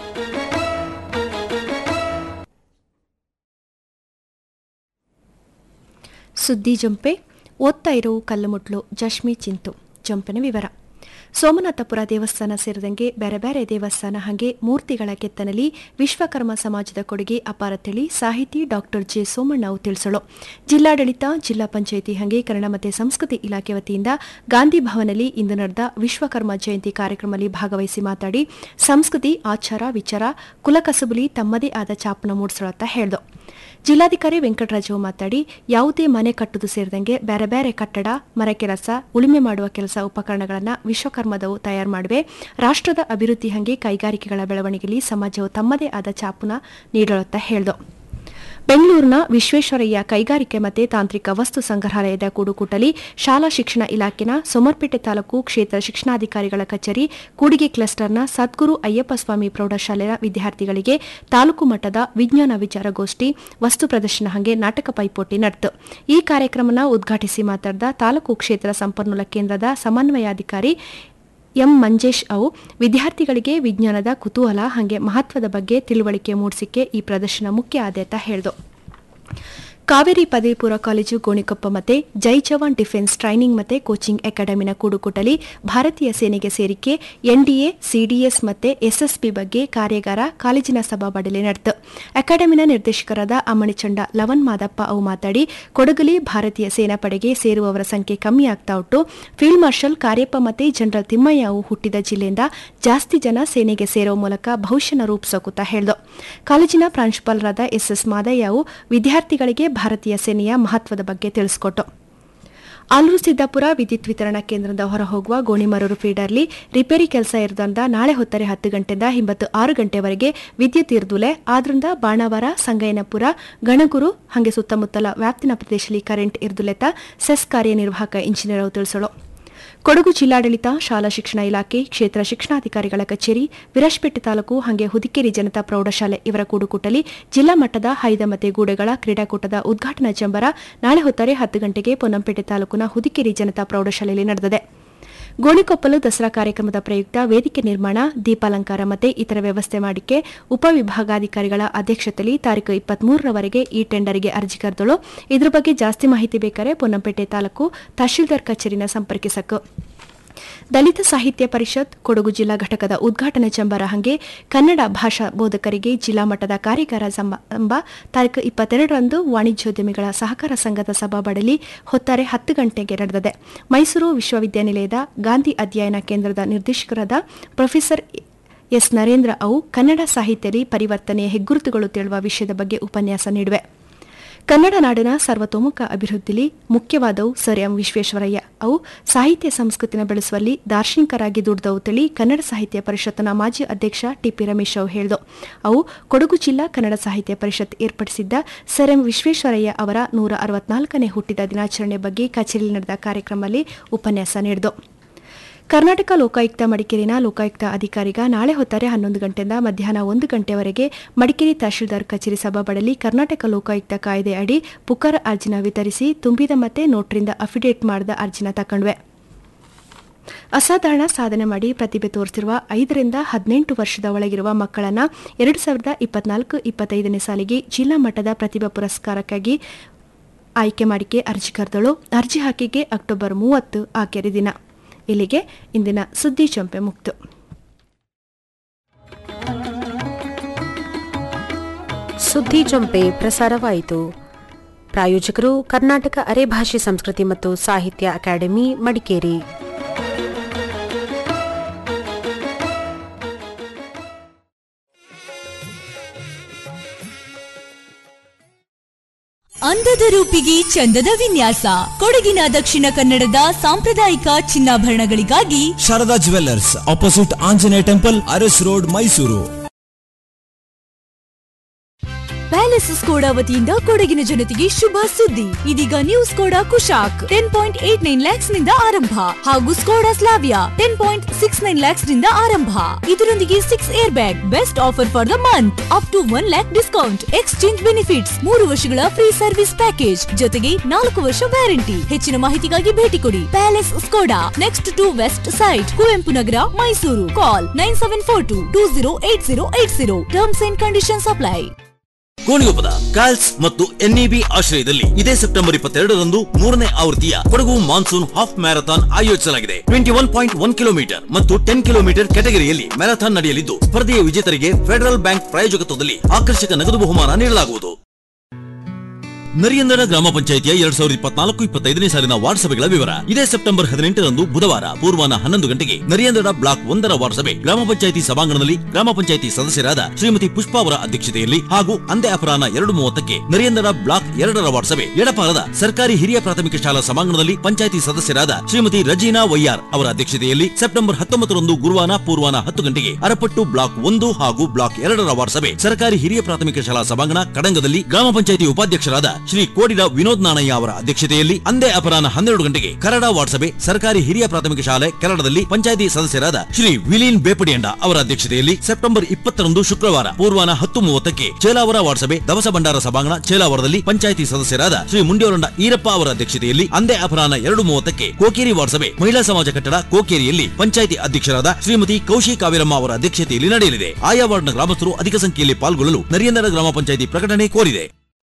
ಸುದ್ದಿ ಜಂಪೆ ಓದ್ತಾ ಇರೋ ಕಲ್ಲುಮುಟ್ಲು ಜಶ್ಮಿ ಚಿಂತು ಜಂಪಿನ ವಿವರ ಸೋಮನಾಥಪುರ ದೇವಸ್ಥಾನ ಸೇರಿದಂಗೆ ಬೇರೆ ಬೇರೆ ದೇವಸ್ಥಾನ ಹಾಗೆ ಮೂರ್ತಿಗಳ ಕೆತ್ತನಲ್ಲಿ ವಿಶ್ವಕರ್ಮ ಸಮಾಜದ ಕೊಡುಗೆ ಅಪಾರ ತಿಳಿ ಸಾಹಿತಿ ಡಾಕ್ಟರ್ ಜೆ ಸೋಮಣ್ಣ ತಿಳಿಸಲು ಜಿಲ್ಲಾಡಳಿತ ಜಿಲ್ಲಾ ಪಂಚಾಯಿತಿ ಹಾಗೆ ಕನ್ನಡ ಮತ್ತು ಸಂಸ್ಕೃತಿ ಇಲಾಖೆ ವತಿಯಿಂದ ಗಾಂಧಿ ಭವನಲ್ಲಿ ಇಂದು ನಡೆದ ವಿಶ್ವಕರ್ಮ ಜಯಂತಿ ಕಾರ್ಯಕ್ರಮದಲ್ಲಿ ಭಾಗವಹಿಸಿ ಮಾತಾಡಿ ಸಂಸ್ಕೃತಿ ಆಚಾರ ವಿಚಾರ ಕುಲಕಸುಬುಲಿ ತಮ್ಮದೇ ಆದ ಚಾಪನ ಮೂಡಿಸಲತ್ತ ಹೇಳ್ದು ಜಿಲ್ಲಾಧಿಕಾರಿ ವೆಂಕಟರಾಜು ಮಾತಾಡಿ ಯಾವುದೇ ಮನೆ ಕಟ್ಟುದು ಸೇರಿದಂಗೆ ಬೇರೆ ಬೇರೆ ಕಟ್ಟಡ ಮರ ಕೆಲಸ ಉಳುಮೆ ಮಾಡುವ ಕೆಲಸ ಉಪಕರಣಗಳನ್ನು ವಿಶ್ವಕರ್ಮದವು ತಯಾರು ಮಾಡಿವೆ ರಾಷ್ಟ್ರದ ಅಭಿವೃದ್ಧಿ ಹಂಗೆ ಕೈಗಾರಿಕೆಗಳ ಬೆಳವಣಿಗೆಯಲ್ಲಿ ಸಮಾಜವು ತಮ್ಮದೇ ಆದ ಚಾಪುನ ನೀಡಲತ್ತ ಹೇಳ್ದು ಬೆಂಗಳೂರಿನ ವಿಶ್ವೇಶ್ವರಯ್ಯ ಕೈಗಾರಿಕೆ ಮತ್ತು ತಾಂತ್ರಿಕ ವಸ್ತು ಸಂಗ್ರಹಾಲಯದ ಕೂಡುಕೂಟಲಿ ಶಾಲಾ ಶಿಕ್ಷಣ ಇಲಾಖೆನ ಸೋಮರ್ಪೇಟೆ ತಾಲೂಕು ಕ್ಷೇತ್ರ ಶಿಕ್ಷಣಾಧಿಕಾರಿಗಳ ಕಚೇರಿ ಕೂಡಿಗೆ ಕ್ಲಸ್ಟರ್ನ ಸದ್ಗುರು ಅಯ್ಯಪ್ಪಸ್ವಾಮಿ ಪ್ರೌಢಶಾಲೆಯ ವಿದ್ಯಾರ್ಥಿಗಳಿಗೆ ತಾಲೂಕು ಮಟ್ಟದ ವಿಜ್ಞಾನ ವಿಚಾರಗೋಷ್ಠಿ ವಸ್ತು ಪ್ರದರ್ಶನ ಹಾಗೆ ನಾಟಕ ಪೈಪೋಟಿ ನಡೆತು ಈ ಕಾರ್ಯಕ್ರಮನ ಉದ್ಘಾಟಿಸಿ ಮಾತನಾಡಿದ ತಾಲೂಕು ಕ್ಷೇತ್ರ ಸಂಪನ್ಮೂಲ ಕೇಂದ್ರದ ಸಮನ್ವಯಾಧಿಕಾರಿ ಎಂ ಮಂಜೇಶ್ ಅವು ವಿದ್ಯಾರ್ಥಿಗಳಿಗೆ ವಿಜ್ಞಾನದ ಕುತೂಹಲ ಹಾಗೆ ಮಹತ್ವದ ಬಗ್ಗೆ ತಿಳುವಳಿಕೆ ಮೂಡಿಸಿಕೆ ಈ ಪ್ರದರ್ಶನ ಮುಖ್ಯ ಆದ್ಯತೆ ಹೇಳಿದು ಕಾವೇರಿ ಪದವಿ ಪೂರ್ವ ಕಾಲೇಜು ಗೋಣಿಕೊಪ್ಪ ಮತ್ತೆ ಜೈ ಜವಾನ್ ಡಿಫೆನ್ಸ್ ಟ್ರೈನಿಂಗ್ ಮತ್ತೆ ಕೋಚಿಂಗ್ ಅಕಾಡೆಮಿನ ಕೂಡುಕೂಟಲಿ ಭಾರತೀಯ ಸೇನೆಗೆ ಸೇರಿಕೆ ಎನ್ಡಿಎ ಸಿಡಿಎಸ್ ಮತ್ತೆ ಎಸ್ಎಸ್ಪಿ ಬಗ್ಗೆ ಕಾರ್ಯಾಗಾರ ಕಾಲೇಜಿನ ಸಭಾಬಡಲಿ ನಡೆಯಿತು ಅಕಾಡೆಮಿನ ನಿರ್ದೇಶಕರಾದ ಅಮ್ಮಣಿಚಂಡ ಲವನ್ ಮಾದಪ್ಪ ಅವು ಮಾತಾಡಿ ಕೊಡಗಲಿ ಭಾರತೀಯ ಸೇನಾಪಡೆಗೆ ಸೇರುವವರ ಸಂಖ್ಯೆ ಕಮ್ಮಿ ಆಗ್ತಾ ಉಂಟು ಫೀಲ್ಡ್ ಮಾರ್ಷಲ್ ಕಾರ್ಯಪ್ಪ ಮತ್ತೆ ಜನರಲ್ ತಿಮ್ಮಯ್ಯ ಅವು ಹುಟ್ಟಿದ ಜಿಲ್ಲೆಯಿಂದ ಜಾಸ್ತಿ ಜನ ಸೇನೆಗೆ ಸೇರುವ ಮೂಲಕ ಭವಿಷ್ಯನ ರೂಪಿಸೋಕುತ್ತಾ ಹೇಳಿದು ಕಾಲೇಜಿನ ಪ್ರಾಂಶುಪಾಲರಾದ ಎಸ್ಎಸ್ ಮಾದಯ್ಯ ಅವು ವಿದ್ಯಾರ್ಥಿಗಳಿಗೆ ಭಾರತೀಯ ಸೇನೆಯ ಮಹತ್ವದ ಬಗ್ಗೆ ತಿಳಿಸಿಕೊಟ್ಟು ಆಲೂರು ಸಿದ್ದಾಪುರ ವಿದ್ಯುತ್ ವಿತರಣಾ ಕೇಂದ್ರದ ಹೊರಹೋಗುವ ಗೋಣಿಮರೂರು ಫೀಡರ್ಲಿ ರಿಪೇರಿ ಕೆಲಸ ಇರೋದ್ರಿಂದ ನಾಳೆ ಹೊತ್ತರೆ ಹತ್ತು ಗಂಟೆಯಿಂದ ಹಿಂಬತ್ತು ಆರು ಗಂಟೆವರೆಗೆ ವಿದ್ಯುತ್ ಇರ್ದುಲೆ ಆದ್ರಿಂದ ಬಾಣಾವರ ಸಂಗಯ್ಯನಪುರ ಗಣಗುರು ಹಾಗೆ ಸುತ್ತಮುತ್ತಲ ವ್ಯಾಪ್ತಿನ ಪ್ರದೇಶದಲ್ಲಿ ಕರೆಂಟ್ ಇರ್ದುಲೆತ ಸೆಸ್ ಕಾರ್ಯನಿರ್ವಾಹಕ ಇಂಜಿನಿಯರ್ ಅವರು ತಿಳಿಸಲು ಕೊಡಗು ಜಿಲ್ಲಾಡಳಿತ ಶಾಲಾ ಶಿಕ್ಷಣ ಇಲಾಖೆ ಕ್ಷೇತ್ರ ಶಿಕ್ಷಣಾಧಿಕಾರಿಗಳ ಕಚೇರಿ ವಿರಾಜಪೇಟೆ ತಾಲೂಕು ಹಾಗೆ ಹುದಿಕೇರಿ ಜನತಾ ಪ್ರೌಢಶಾಲೆ ಇವರ ಕೂಡುಕೂಟಲಿ ಜಿಲ್ಲಾ ಮಟ್ಟದ ಹೈದ ಮತ್ತೆ ಗೂಡೆಗಳ ಕ್ರೀಡಾಕೂಟದ ಉದ್ಘಾಟನಾ ಜಂಬರ ನಾಳೆ ಹೊತ್ತರೆ ಹತ್ತು ಗಂಟೆಗೆ ಪೊನ್ನಂಪೇಟೆ ತಾಲೂಕಿನ ಹುದಿಕೇರಿ ಜನತಾ ಪ್ರೌಢಶಾಲೆಯಲ್ಲಿ ನಡೆದಿದೆ ಗೋಣಿಕೊಪ್ಪಲು ದಸರಾ ಕಾರ್ಯಕ್ರಮದ ಪ್ರಯುಕ್ತ ವೇದಿಕೆ ನಿರ್ಮಾಣ ದೀಪಾಲಂಕಾರ ಮತ್ತೆ ಇತರ ವ್ಯವಸ್ಥೆ ಮಾಡಿಕೆ ಉಪವಿಭಾಗಾಧಿಕಾರಿಗಳ ಅಧ್ಯಕ್ಷತೆಯಲ್ಲಿ ತಾರೀಕು ಇಪ್ಪತ್ಮೂರರವರೆಗೆ ಈ ಟೆಂಡರ್ಗೆ ಅರ್ಜಿ ಕರೆದಳು ಇದ್ರ ಬಗ್ಗೆ ಜಾಸ್ತಿ ಮಾಹಿತಿ ಬೇಕಾರೆ ಪೊನ್ನಂಪೇಟೆ ತಾಲೂಕು ತಹಶೀಲ್ದಾರ್ ಕಚೇರಿನ ಸಂಪರ್ಕಿಸಕು ದಲಿತ ಸಾಹಿತ್ಯ ಪರಿಷತ್ ಕೊಡಗು ಜಿಲ್ಲಾ ಘಟಕದ ಉದ್ಘಾಟನಾ ಚಂಬರ ಹಂಗೆ ಕನ್ನಡ ಭಾಷಾ ಬೋಧಕರಿಗೆ ಜಿಲ್ಲಾ ಮಟ್ಟದ ಕಾರ್ಯಾಗಾರ ಎಂಬ ತಾರೀಕು ಇಪ್ಪತ್ತೆರಡರಂದು ವಾಣಿಜ್ಯೋದ್ಯಮಿಗಳ ಸಹಕಾರ ಸಂಘದ ಸಭಾಬಡಲಿ ಹೊತ್ತಾರೆ ಹತ್ತು ಗಂಟೆಗೆ ನಡೆದಿದೆ ಮೈಸೂರು ವಿಶ್ವವಿದ್ಯಾನಿಲಯದ ಗಾಂಧಿ ಅಧ್ಯಯನ ಕೇಂದ್ರದ ನಿರ್ದೇಶಕರಾದ ಪ್ರೊಫೆಸರ್ ಎಸ್ ನರೇಂದ್ರ ಅವು ಕನ್ನಡ ಸಾಹಿತ್ಯದಲ್ಲಿ ಪರಿವರ್ತನೆಯ ಹೆಗ್ಗುರುತುಗಳು ತೇಳುವ ವಿಷಯದ ಬಗ್ಗೆ ಉಪನ್ಯಾಸ ನೀಡುವೆ ಕನ್ನಡ ನಾಡಿನ ಸರ್ವತೋಮುಖ ಅಭಿವೃದ್ಧಿಲಿ ಮುಖ್ಯವಾದವು ಸರ್ ಎಂ ವಿಶ್ವೇಶ್ವರಯ್ಯ ಅವು ಸಾಹಿತ್ಯ ಸಂಸ್ಕೃತಿನ ಬೆಳೆಸುವಲ್ಲಿ ದಾರ್ಶನಿಕರಾಗಿ ದುಡಿದವು ತಿಳಿ ಕನ್ನಡ ಸಾಹಿತ್ಯ ಪರಿಷತ್ನ ಮಾಜಿ ಅಧ್ಯಕ್ಷ ಟಿಪಿ ರಮೇಶ್ ಅವು ಹೇಳಿದು ಅವು ಕೊಡಗು ಜಿಲ್ಲಾ ಕನ್ನಡ ಸಾಹಿತ್ಯ ಪರಿಷತ್ ಏರ್ಪಡಿಸಿದ್ದ ಸರ್ ಎಂ ವಿಶ್ವೇಶ್ವರಯ್ಯ ಅವರ ನೂರ ಅರವತ್ನಾಲ್ಕನೇ ಹುಟ್ಟಿದ ದಿನಾಚರಣೆ ಬಗ್ಗೆ ಕಚೇರಿಯಲ್ಲಿ ನಡೆದ ಕಾರ್ಯಕ್ರಮದಲ್ಲಿ ಉಪನ್ಯಾಸ ನೀಡಿದು ಕರ್ನಾಟಕ ಲೋಕಾಯುಕ್ತ ಮಡಿಕೇರಿನ ಲೋಕಾಯುಕ್ತ ಅಧಿಕಾರಿಗ ನಾಳೆ ಹೊತ್ತಾರೆ ಹನ್ನೊಂದು ಗಂಟೆಯಿಂದ ಮಧ್ಯಾಹ್ನ ಒಂದು ಗಂಟೆವರೆಗೆ ಮಡಿಕೇರಿ ತಹಶೀಲ್ದಾರ್ ಕಚೇರಿ ಸಭಾಬಡಲಿ ಕರ್ನಾಟಕ ಲೋಕಾಯುಕ್ತ ಕಾಯ್ದೆ ಅಡಿ ಪುಕಾರ ಅರ್ಜಿನ ವಿತರಿಸಿ ತುಂಬಿದ ಮತ್ತೆ ನೋಟ್ರಿಂದ ಅಫಿಡೇಟ್ ಮಾಡಿದ ಅರ್ಜಿನ ತಕೊಂಡ್ವೆ ಅಸಾಧಾರಣ ಸಾಧನೆ ಮಾಡಿ ಪ್ರತಿಭೆ ತೋರಿಸಿರುವ ಐದರಿಂದ ಹದಿನೆಂಟು ವರ್ಷದ ಒಳಗಿರುವ ಮಕ್ಕಳನ್ನ ಎರಡು ಸಾವಿರದ ಇಪ್ಪತ್ನಾಲ್ಕು ಇಪ್ಪತ್ತೈದನೇ ಸಾಲಿಗೆ ಜಿಲ್ಲಾ ಮಟ್ಟದ ಪ್ರತಿಭಾ ಪುರಸ್ಕಾರಕ್ಕಾಗಿ ಆಯ್ಕೆ ಮಾಡಿಕೆ ಅರ್ಜಿ ಕರೆದಳು ಅರ್ಜಿ ಹಾಕಿಗೆ ಅಕ್ಟೋಬರ್ ಮೂವತ್ತು ಆಕೆರೆ ದಿನ ಇಲ್ಲಿಗೆ ಇಂದಿನ ಸುದ್ದಿ ಚಂಪೆ ಮುಕ್ತು ಸುದ್ದಿ ಜಂಪೆ ಪ್ರಸಾರವಾಯಿತು ಪ್ರಾಯೋಜಕರು ಕರ್ನಾಟಕ ಅರೆಭಾಷೆ ಸಂಸ್ಕೃತಿ ಮತ್ತು ಸಾಹಿತ್ಯ ಅಕಾಡೆಮಿ ಮಡಿಕೇರಿ ಅಂದದ ರೂಪಿಗೆ ಚಂದದ ವಿನ್ಯಾಸ ಕೊಡಗಿನ ದಕ್ಷಿಣ ಕನ್ನಡದ ಸಾಂಪ್ರದಾಯಿಕ ಚಿನ್ನಾಭರಣಗಳಿಗಾಗಿ Sharada jewellers opposite Anjaneya temple Aras road Mysuru palace Skoda ವತಿಯಿಂದ ಕೊಡಗಿನ ಜನತೆಗೆ ಶುಭ ಸುದ್ದಿ ಇದೀಗ new Skoda Kushaq ten point eight nine lakhs ನಿಂದ ಆರಂಭ ಹಾಗೂ Skoda Slavia ten point six nine lakhs ನಿಂದ ಆರಂಭ ಇದರೊಂದಿಗೆ six air bag best offer for the month up to one lakh discount exchange benefits ಮೂರು ವರ್ಷಗಳ ಫ್ರೀ ಸರ್ವಿಸ್ ಪ್ಯಾಕೇಜ್ ಜೊತೆಗೆ ನಾಲ್ಕು ವರ್ಷ ವ್ಯಾರಂಟಿ ಹೆಚ್ಚಿನ ಮಾಹಿತಿಗಾಗಿ ಭೇಟಿ ಕೊಡಿ palace Skoda next to west side Kuvempu Nagar Mysuru call nine seven four two two zero eight zero eight zero terms and conditions apply ಕೋಣಿಗೊಪ್ಪದ ಕಾಲ್ಸ್ ಮತ್ತು ಎನ್ಇಬಿ ಆಶ್ರಯದಲ್ಲಿ ಇದೇ ಸೆಪ್ಟೆಂಬರ್ ಇಪ್ಪತ್ತೆರಡರಂದು ಮೂರನೇ ಆವೃತ್ತಿಯ ಕೊಡಗು ಮಾನ್ಸೂನ್ ಹಾಫ್ ಮ್ಯಾರಥಾನ್ ಆಯೋಜಿಸಲಾಗಿದೆ twenty one point one kilometre ಮತ್ತು ಟೆನ್ ಕಿಲೋಮೀಟರ್ ಕೆಟಗರಿಯಲ್ಲಿ ಮ್ಯಾರಥಾನ್ ನಡೆಯಲಿದ್ದು ಸ್ಪರ್ಧೆಯ ವಿಜೇತರಿಗೆ ಫೆಡರಲ್ ಬ್ಯಾಂಕ್ ಪ್ರಾಯೋಜಕತ್ವದಲ್ಲಿ ಆಕರ್ಷಕ ನಗದು ಬಹುಮಾನ ನೀಡಲಾಗುವುದು ನರಿಯಂದಡ ಗ್ರಾಮ ಪಂಚಾಯಿತಿಯ ಎರಡ್ ಸಾವಿರದ ಇಪ್ಪತ್ನಾಲ್ಕು ಇಪ್ಪತ್ತೈದನೇ ಸಾಲಿನ ವಾರ್ಡ್ ಸಭೆಗಳ ವಿವರ ಇದೇ ಸೆಪ್ಟೆಂಬರ್ ಹದಿನೆಂಟರಂದು ಬುಧವಾರ ಪೂರ್ವಾನ ಹನ್ನೊಂದು ಗಂಟೆಗೆ ನರಿಯಂದಡ ಬ್ಲಾಕ್ ಒಂದರ ವಾರ್ಡ್ ಸಭೆ ಗ್ರಾಮ ಪಂಚಾಯಿತಿ ಸಭಾಂಗಣದಲ್ಲಿ ಗ್ರಾಮ ಪಂಚಾಯಿತಿ ಸದಸ್ಯರಾದ ಶ್ರೀಮತಿ ಪುಷ್ಪಾ ಅವರ ಅಧ್ಯಕ್ಷತೆಯಲ್ಲಿ ಹಾಗೂ ಅಂದೇ ಅಪರಾಹ್ನ ಎರಡು ಮೂವತ್ತಕ್ಕೆ ನರಿಯಂದಡ ಬ್ಲಾಕ್ ಎರಡರ ವಾರ್ಡ್ ಸಭೆ ಎಡಪಾಲದ ಸರ್ಕಾರಿ ಹಿರಿಯ ಪ್ರಾಥಮಿಕ ಶಾಲಾ ಸಭಾಂಗಣದಲ್ಲಿ ಪಂಚಾಯಿತಿ ಸದಸ್ಯರಾದ ಶ್ರೀಮತಿ ರಜೀನಾ ವೈಯಾರ್ ಅವರ ಅಧ್ಯಕ್ಷತೆಯಲ್ಲಿ ಸೆಪ್ಟೆಂಬರ್ ಹತ್ತೊಂಬತ್ತರಂದು ಗುರುವಾರ ಪೂರ್ವಾನ ಹತ್ತು ಗಂಟೆಗೆ ಅರಪಟ್ಟು ಬ್ಲಾಕ್ ಒಂದು ಹಾಗೂ ಬ್ಲಾಕ್ ಎರಡರ ವಾರ್ಡ್ ಸಭೆ ಸರ್ಕಾರಿ ಹಿರಿಯ ಪ್ರಾಥಮಿಕ ಶಾಲಾ ಸಭಾಂಗಣ ಕಡಂಗದಲ್ಲಿ ಗ್ರಾಮ ಪಂಚಾಯಿತಿ ಉಪಾಧ್ಯಕ್ಷರಾದ ಶ್ರೀ ಕೋಡಿರ ವಿನೋದ್ ನಾಣಯ್ಯ ಅವರ ಅಧ್ಯಕ್ಷತೆಯಲ್ಲಿ ಅಂದೇ ಅಪರಾಹ್ನ ಹನ್ನೆರಡು ಗಂಟೆಗೆ ಕರಡ ವಾರ್ಡ್ ಸಭೆ ಸರ್ಕಾರಿ ಹಿರಿಯ ಪ್ರಾಥಮಿಕ ಶಾಲೆ ಕೆರಡದಲ್ಲಿ ಪಂಚಾಯಿತಿ ಸದಸ್ಯರಾದ ಶ್ರೀ ವಿಲೀನ್ ಬೇಪಡಿಯಂಡ ಅವರ ಅಧ್ಯಕ್ಷತೆಯಲ್ಲಿ ಸೆಪ್ಟೆಂಬರ್ ಇಪ್ಪತ್ತರಂದು ಶುಕ್ರವಾರ ಪೂರ್ವಾನ ಹತ್ತು ಮೂವತ್ತಕ್ಕೆ ಚೇಲಾವರ ವಾರ್ಡ್ ಸಭೆ ದವಸ ಭಂಡಾರ ಸಭಾಂಗಣ ಚೇಲಾವರದಲ್ಲಿ ಪಂಚಾಯಿತಿ ಸದಸ್ಯರಾದ ಶ್ರೀ ಮುಂಡಿಯವರಂಡ ಈರಪ್ಪ ಅವರ ಅಧ್ಯಕ್ಷತೆಯಲ್ಲಿ ಅಂದೇ ಅಪರಾಹ್ನ ಎರಡು ಮೂವತ್ತಕ್ಕೆ ಕೋಕೇರಿ ವಾರ್ಡ್ ಸಭೆ ಮಹಿಳಾ ಸಮಾಜ ಕಟ್ಟಡ ಕೋಕೇರಿಯಲ್ಲಿ ಪಂಚಾಯಿತಿ ಅಧ್ಯಕ್ಷರಾದ ಶ್ರೀಮತಿ ಕೌಶಿ ಕಾವೇರಮ್ಮ ಅವರ ಅಧ್ಯಕ್ಷತೆಯಲ್ಲಿ ನಡೆಯಲಿದೆ ಆಯಾ ವಾರ್ಡ್ನ ಗ್ರಾಮಸ್ಥರು ಅಧಿಕ ಸಂಖ್ಯೆಯಲ್ಲಿ ಪಾಲ್ಗೊಳ್ಳಲು ನರಿಯಂದರ ಗ್ರಾಮ ಪಂಚಾಯಿತಿ ಪ್ರಕಟಣೆ ಕೋರಿದೆ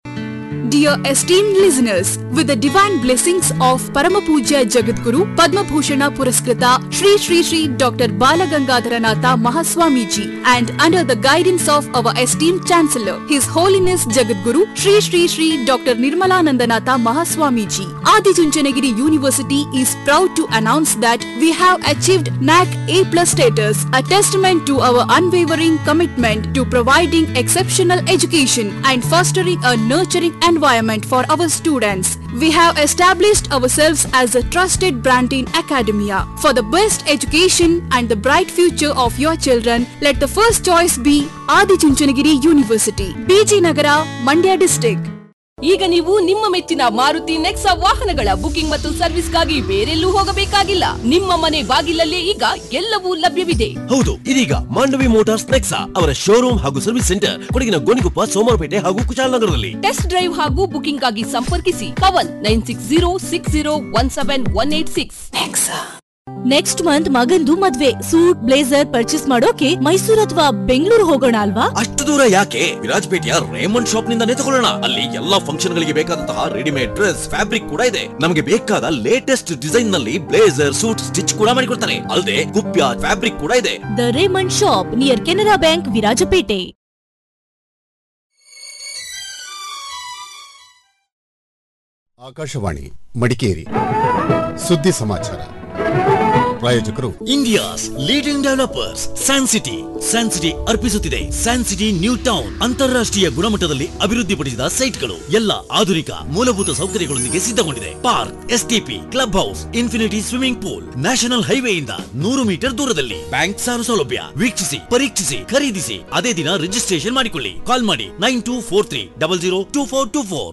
Dear esteemed listeners, with the divine blessings of Paramapuja Jagadguru, Padma Bhushana Puraskrita Shri Shri Shri Dr. Balagangadharanatha Mahaswamiji and under the guidance of our esteemed Chancellor, His Holiness Jagadguru Shri Shri Shri Dr. Nirmalanandanatha Mahaswamiji, Adi Chunchanagiri University is proud to announce that we have achieved NAC A plus status, a testament to our unwavering commitment to providing exceptional education and fostering a nurturing environment for our students. We have established ourselves as a trusted brand in academia. For the best education and the bright future of your children, let the first choice be Adi Chunchanagiri University, BG Nagara, Mandya district. ಈಗ ನೀವು ನಿಮ್ಮ ಮೆಚ್ಚಿನ ಮಾರುತಿ ನೆಕ್ಸಾ ವಾಹನಗಳ booking ಮತ್ತು ಸರ್ವಿಸ್ಗಾಗಿ ಬೇರೆಲ್ಲೂ ಹೋಗಬೇಕಾಗಿಲ್ಲ ನಿಮ್ಮ ಮನೆ ಬಾಗಿಲಲ್ಲೇ ಈಗ ಎಲ್ಲವೂ ಲಭ್ಯವಿದೆ ಹೌದು ಇದೀಗ ಮಾಂಡವಿ ಮೋಟಾರ್ಸ್ ನೆಕ್ಸಾ ಅವರ ಶೋರೂಮ್ ಹಾಗೂ ಸರ್ವಿಸ್ ಸೆಂಟರ್ ಕೊಡಗಿನ ಗೋಣಿಕೊಪ್ಪ ಸೋಮವಾರಪೇಟೆ ಹಾಗೂ ಕುಶಾಲನಗರದಲ್ಲಿ ಟೆಸ್ಟ್ ಡ್ರೈವ್ ಹಾಗೂ ಬುಕಿಂಗ್ ಆಗಿ ಸಂಪರ್ಕಿಸಿ Pavan nine six zero six zero one seven one eight six next month ಮಗಂದು ಮದ್ವೆ ಸೂಟ್ ಬ್ಲೇಸರ್ ಪರ್ಚೇಸ್ ಮಾಡೋಕೆ ಮೈಸೂರು ಅಥವಾ ಬೆಂಗಳೂರು ಹೋಗೋಣ ಅಲ್ವಾ ಅಷ್ಟು ದೂರ ಯಾಕೆ ವಿರಾಜಪೇಟೆಯ ರೇಮಂಡ್ ಶಾಪ್ ನಿಂದಾನೇ ತಗೊಳ್ಳೋಣ ಅಲ್ಲಿ ಎಲ್ಲಾ ಫಂಕ್ಷನ್ ಗಳಿಗೆ ಬೇಕಾದಂತಹ ರೆಡಿಮೇಡ್ ಡ್ರೆಸ್ ಫ್ಯಾಬ್ರಿಕ್ ಕೂಡ ಇದೆ ನಮಗೆ ಬೇಕಾದ ಲೇಟೆಸ್ಟ್ ಡಿಸೈನ್ ನಲ್ಲಿ ಬ್ಲೇಸರ್ ಸೂಟ್ ಸ್ಟಿಚ್ ಕೂಡ ಮಾಡಿಕೊಡ್ತಾರೆ ಅಲ್ಲದೆ ಕುಪ್ಯ ಫ್ಯಾಬ್ರಿಕ್ ಕೂಡ ಇದೆ the Raymond shop near Canara bank Virajpet Akashvani Madikeri ಸುದ್ದಿ ಸಮಾಚಾರ ಪ್ರಾಯೋಜಕರು India's leading developers San City San City ಅರ್ಪಿಸುತ್ತಿದೆ ಸ್ಯಾನ್ ಸಿಟಿ ನ್ಯೂ ಟೌನ್ ಅಂತಾರಾಷ್ಟ್ರೀಯ ಗುಣಮಟ್ಟದಲ್ಲಿ ಅಭಿವೃದ್ಧಿಪಡಿಸಿದ ಸೈಟ್ಗಳು ಎಲ್ಲ ಆಧುನಿಕ ಮೂಲಭೂತ ಸೌಕರ್ಯಗಳೊಂದಿಗೆ ಸಿದ್ಧಗೊಂಡಿದೆ park STP club house infinity swimming pool national ಹೈವೇಯಿಂದ ನೂರು ಮೀಟರ್ ದೂರದಲ್ಲಿ ಬ್ಯಾಂಕ್ ಸಾಲ ಸೌಲಭ್ಯ ವೀಕ್ಷಿಸಿ ಪರೀಕ್ಷಿಸಿ ಖರೀದಿಸಿ ಅದೇ ದಿನ ರಿಜಿಸ್ಟ್ರೇಷನ್ ಮಾಡಿಕೊಳ್ಳಿ ಕಾಲ್ ಮಾಡಿ nine two four three double zero two four two four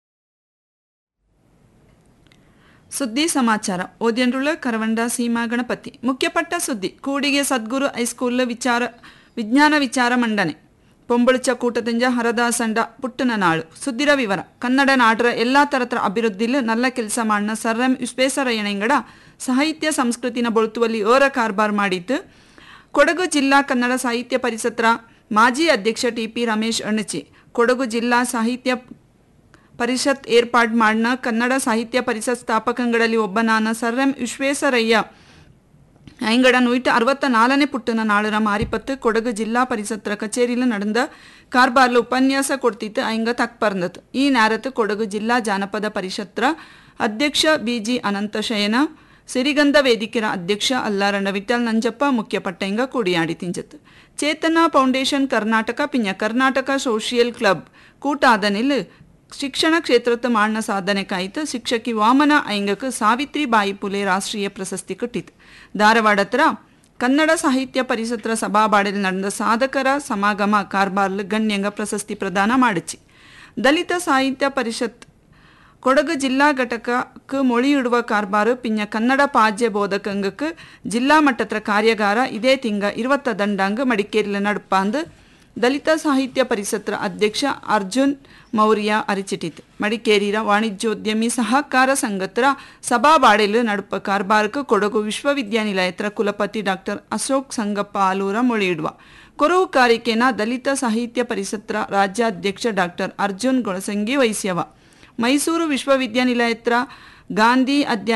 ಸುದ್ದಿ ಸಮಾಚಾರ ಓದ್ಯಂಡ್ರುಳ ಕರವಂಡ ಸೀಮಾ ಗಣಪತಿ ಮುಖ್ಯಪಟ್ಟ ಸುದ್ದಿ ಕೂಡಿಗೆ ಸದ್ಗುರು ಹೈಸ್ಕೂಲ್ ವಿಚಾರ ವಿಜ್ಞಾನ ವಿಚಾರ ಮಂಡನೆ ಪೊಂಬಳುಚ ಕೂಟದಿಂಜ ಹರದಾಸಂಡ ಪುಟ್ಟನ ನಾಳು ಸುದ್ದಿರ ವಿವರ ಕನ್ನಡ ನಾಡರ ಎಲ್ಲಾ ತರತರ ಅಭಿವೃದ್ಧಿಲು ನಲ್ಲ ಕೆಲಸ ಮಾಡನ ಸರ್ ಎಂ ವಿಶ್ವೇಶ್ವರಯ್ಯನಂಗಡ ಸಾಹಿತ್ಯ ಸಂಸ್ಕೃತಿನ ಬೊಳುತ್ತುವಲ್ಲಿ ಓರ ಕಾರ್ಬಾರ್ ಮಾಡಿತ್ತು ಕೊಡಗು ಜಿಲ್ಲಾ ಕನ್ನಡ ಸಾಹಿತ್ಯ ಪರಿಷತ್ತರ ಮಾಜಿ ಅಧ್ಯಕ್ಷ ಟಿ ಪಿ ರಮೇಶ್ ಅಣಚಿ ಕೊಡಗು ಜಿಲ್ಲಾ ಸಾಹಿತ್ಯ ಪರಿಷತ್ ಏರ್ಪಾಡು ಮಾಡಿನ ಕನ್ನಡ ಸಾಹಿತ್ಯ ಪರಿಷತ್ ಸ್ಥಾಪಕಗಳಲ್ಲಿ ಒಬ್ಬನಾನ ಸರ್ ಎಂ ವಿಶ್ವೇಶ್ವರಯ್ಯ ஐங்கட நூற்று அறுபத்த நாலನೇ ಪುಟ್ಟನ ನಾಳರ ಮಾರಿಪತ್ತು ಕೊಡಗು ಜಿಲ್ಲಾ ಪರಿಷತ್ತರ ಕಚೇರಿயில் நடந்த ಕಾರ್ಬಾರ್ಲು ಉಪನ್ಯಾಸ ಕೊಡ್ತಿತ್ತು ಐಂಗ ತಕ್ ಪರ್ಂದತ್ ಈ ನೇರತ್ತು ಕೊಡಗು ಜಿಲ್ಲಾ ಜಾನಪದ ಪರಿಷತ್ತರ ಅಧ್ಯಕ್ಷ ಬಿ ಜಿ ಅನಂತಶಯನ ಸಿರಿಗಂಧ ವೇದಿಕೆರ ಅಧ್ಯಕ್ಷ ಅಲ್ಲಾರಂಡ ವಿಠಲ್ ನಂಜಪ್ಪ ಮುಖ್ಯ ಪಟ್ಟಂಗ ಕೂಡಿಯಾಡಿ ತಿಂಜತ್ ಚೇತನ ಫೌಂಡೇಶನ್ ಕರ್ನಾಟಕ ಪಿಂಜ ಕರ್ನಾಟಕ ಸೋಷಿಯಲ್ ಕ್ಲಬ್ ಕೂಟಾದನಿಲ್ ಶಿಕ್ಷಣ ಕ್ಷೇತ್ರದ ಮಾಣ್ನ ಸಾಧನೆ ಕಾಯ್ತು ಶಿಕ್ಷಕಿ ವಾಮನ ಐಂಗಕ್ ಸಾವಿತ್ರಿ ಬಾಯಿ ಪುಲೆ ರಾಷ್ಟ್ರೀಯ ಪ್ರಶಸ್ತಿ ಕೊಟ್ಟಿತು ಧಾರವಾಡ ಹತ್ರ ಕನ್ನಡ ಸಾಹಿತ್ಯ ಪರಿಷತ್ತರ ಸಭಾಬಾಡಿಲ್ ನಡೆದ ಸಾಧಕರ ಸಮಾಗಮ ಕಾರ್ಬಾರ್ಲ್ ಗಣ್ಯಂಗ ಪ್ರಶಸ್ತಿ ಪ್ರದಾನ ಮಾಡಿಚಿ ದಲಿತ ಸಾಹಿತ್ಯ ಪರಿಷತ್ ಕೊಡಗು ಜಿಲ್ಲಾ ಘಟಕಕ್ಕೆ ಮೊಳಿಯಿಡುವ ಕಾರ್ಬಾರು ಪಿಂಜ ಕನ್ನಡ ಪಾಜ್ಯ ಬೋಧಕಂಗಕ್ಕೆ ಜಿಲ್ಲಾ ಮಟ್ಟದ ಕಾರ್ಯಾಗಾರ ಇದೇ ತಿಂಗ ಇರುವತ್ತ ದಂಡಾಂಗ ಮಡಿಕೇರಿಲ ನಡುಪಾಂದು ದಲಿತ ಸಾಹಿತ್ಯ ಪರಿಷತ್ತರ ಅಧ್ಯಕ್ಷ ಅರ್ಜುನ್ ಮೌರ್ಯ ಅರಿಚಿಟಿತು ಮಡಿಕೇರಿಯ ವಾಣಿಜ್ಯೋದ್ಯಮಿ ಸಹಕಾರ ಸಂಘತರ ಸಭಾಬಾಡೆಲು ನಡುಪ ಕಾರ್ಬಾರಕ್ಕೆ ಕೊಡಗು ವಿಶ್ವವಿದ್ಯಾನಿಲಯತರ ಕುಲಪತಿ ಡಾಕ್ಟರ್ ಅಶೋಕ್ ಸಂಗಪ್ಪ ಆಲೂರ ಮೊಳಿಯಿಡುವ ಕೊರವು ಕಾರಿಕೆನ ದಲಿತ ಸಾಹಿತ್ಯ ಪರಿಷತ್ತರ ರಾಜ್ಯಾಧ್ಯಕ್ಷ ಡಾಕ್ಟರ್ ಅರ್ಜುನ್ ಗೊಳಸಂಗಿ ವಹಿಸ್ಯವ ಮೈಸೂರು ವಿಶ್ವವಿದ್ಯಾನಿಲಯತ್ರ ಗಾಂಧಿ ಅಧ್ಯಾಯ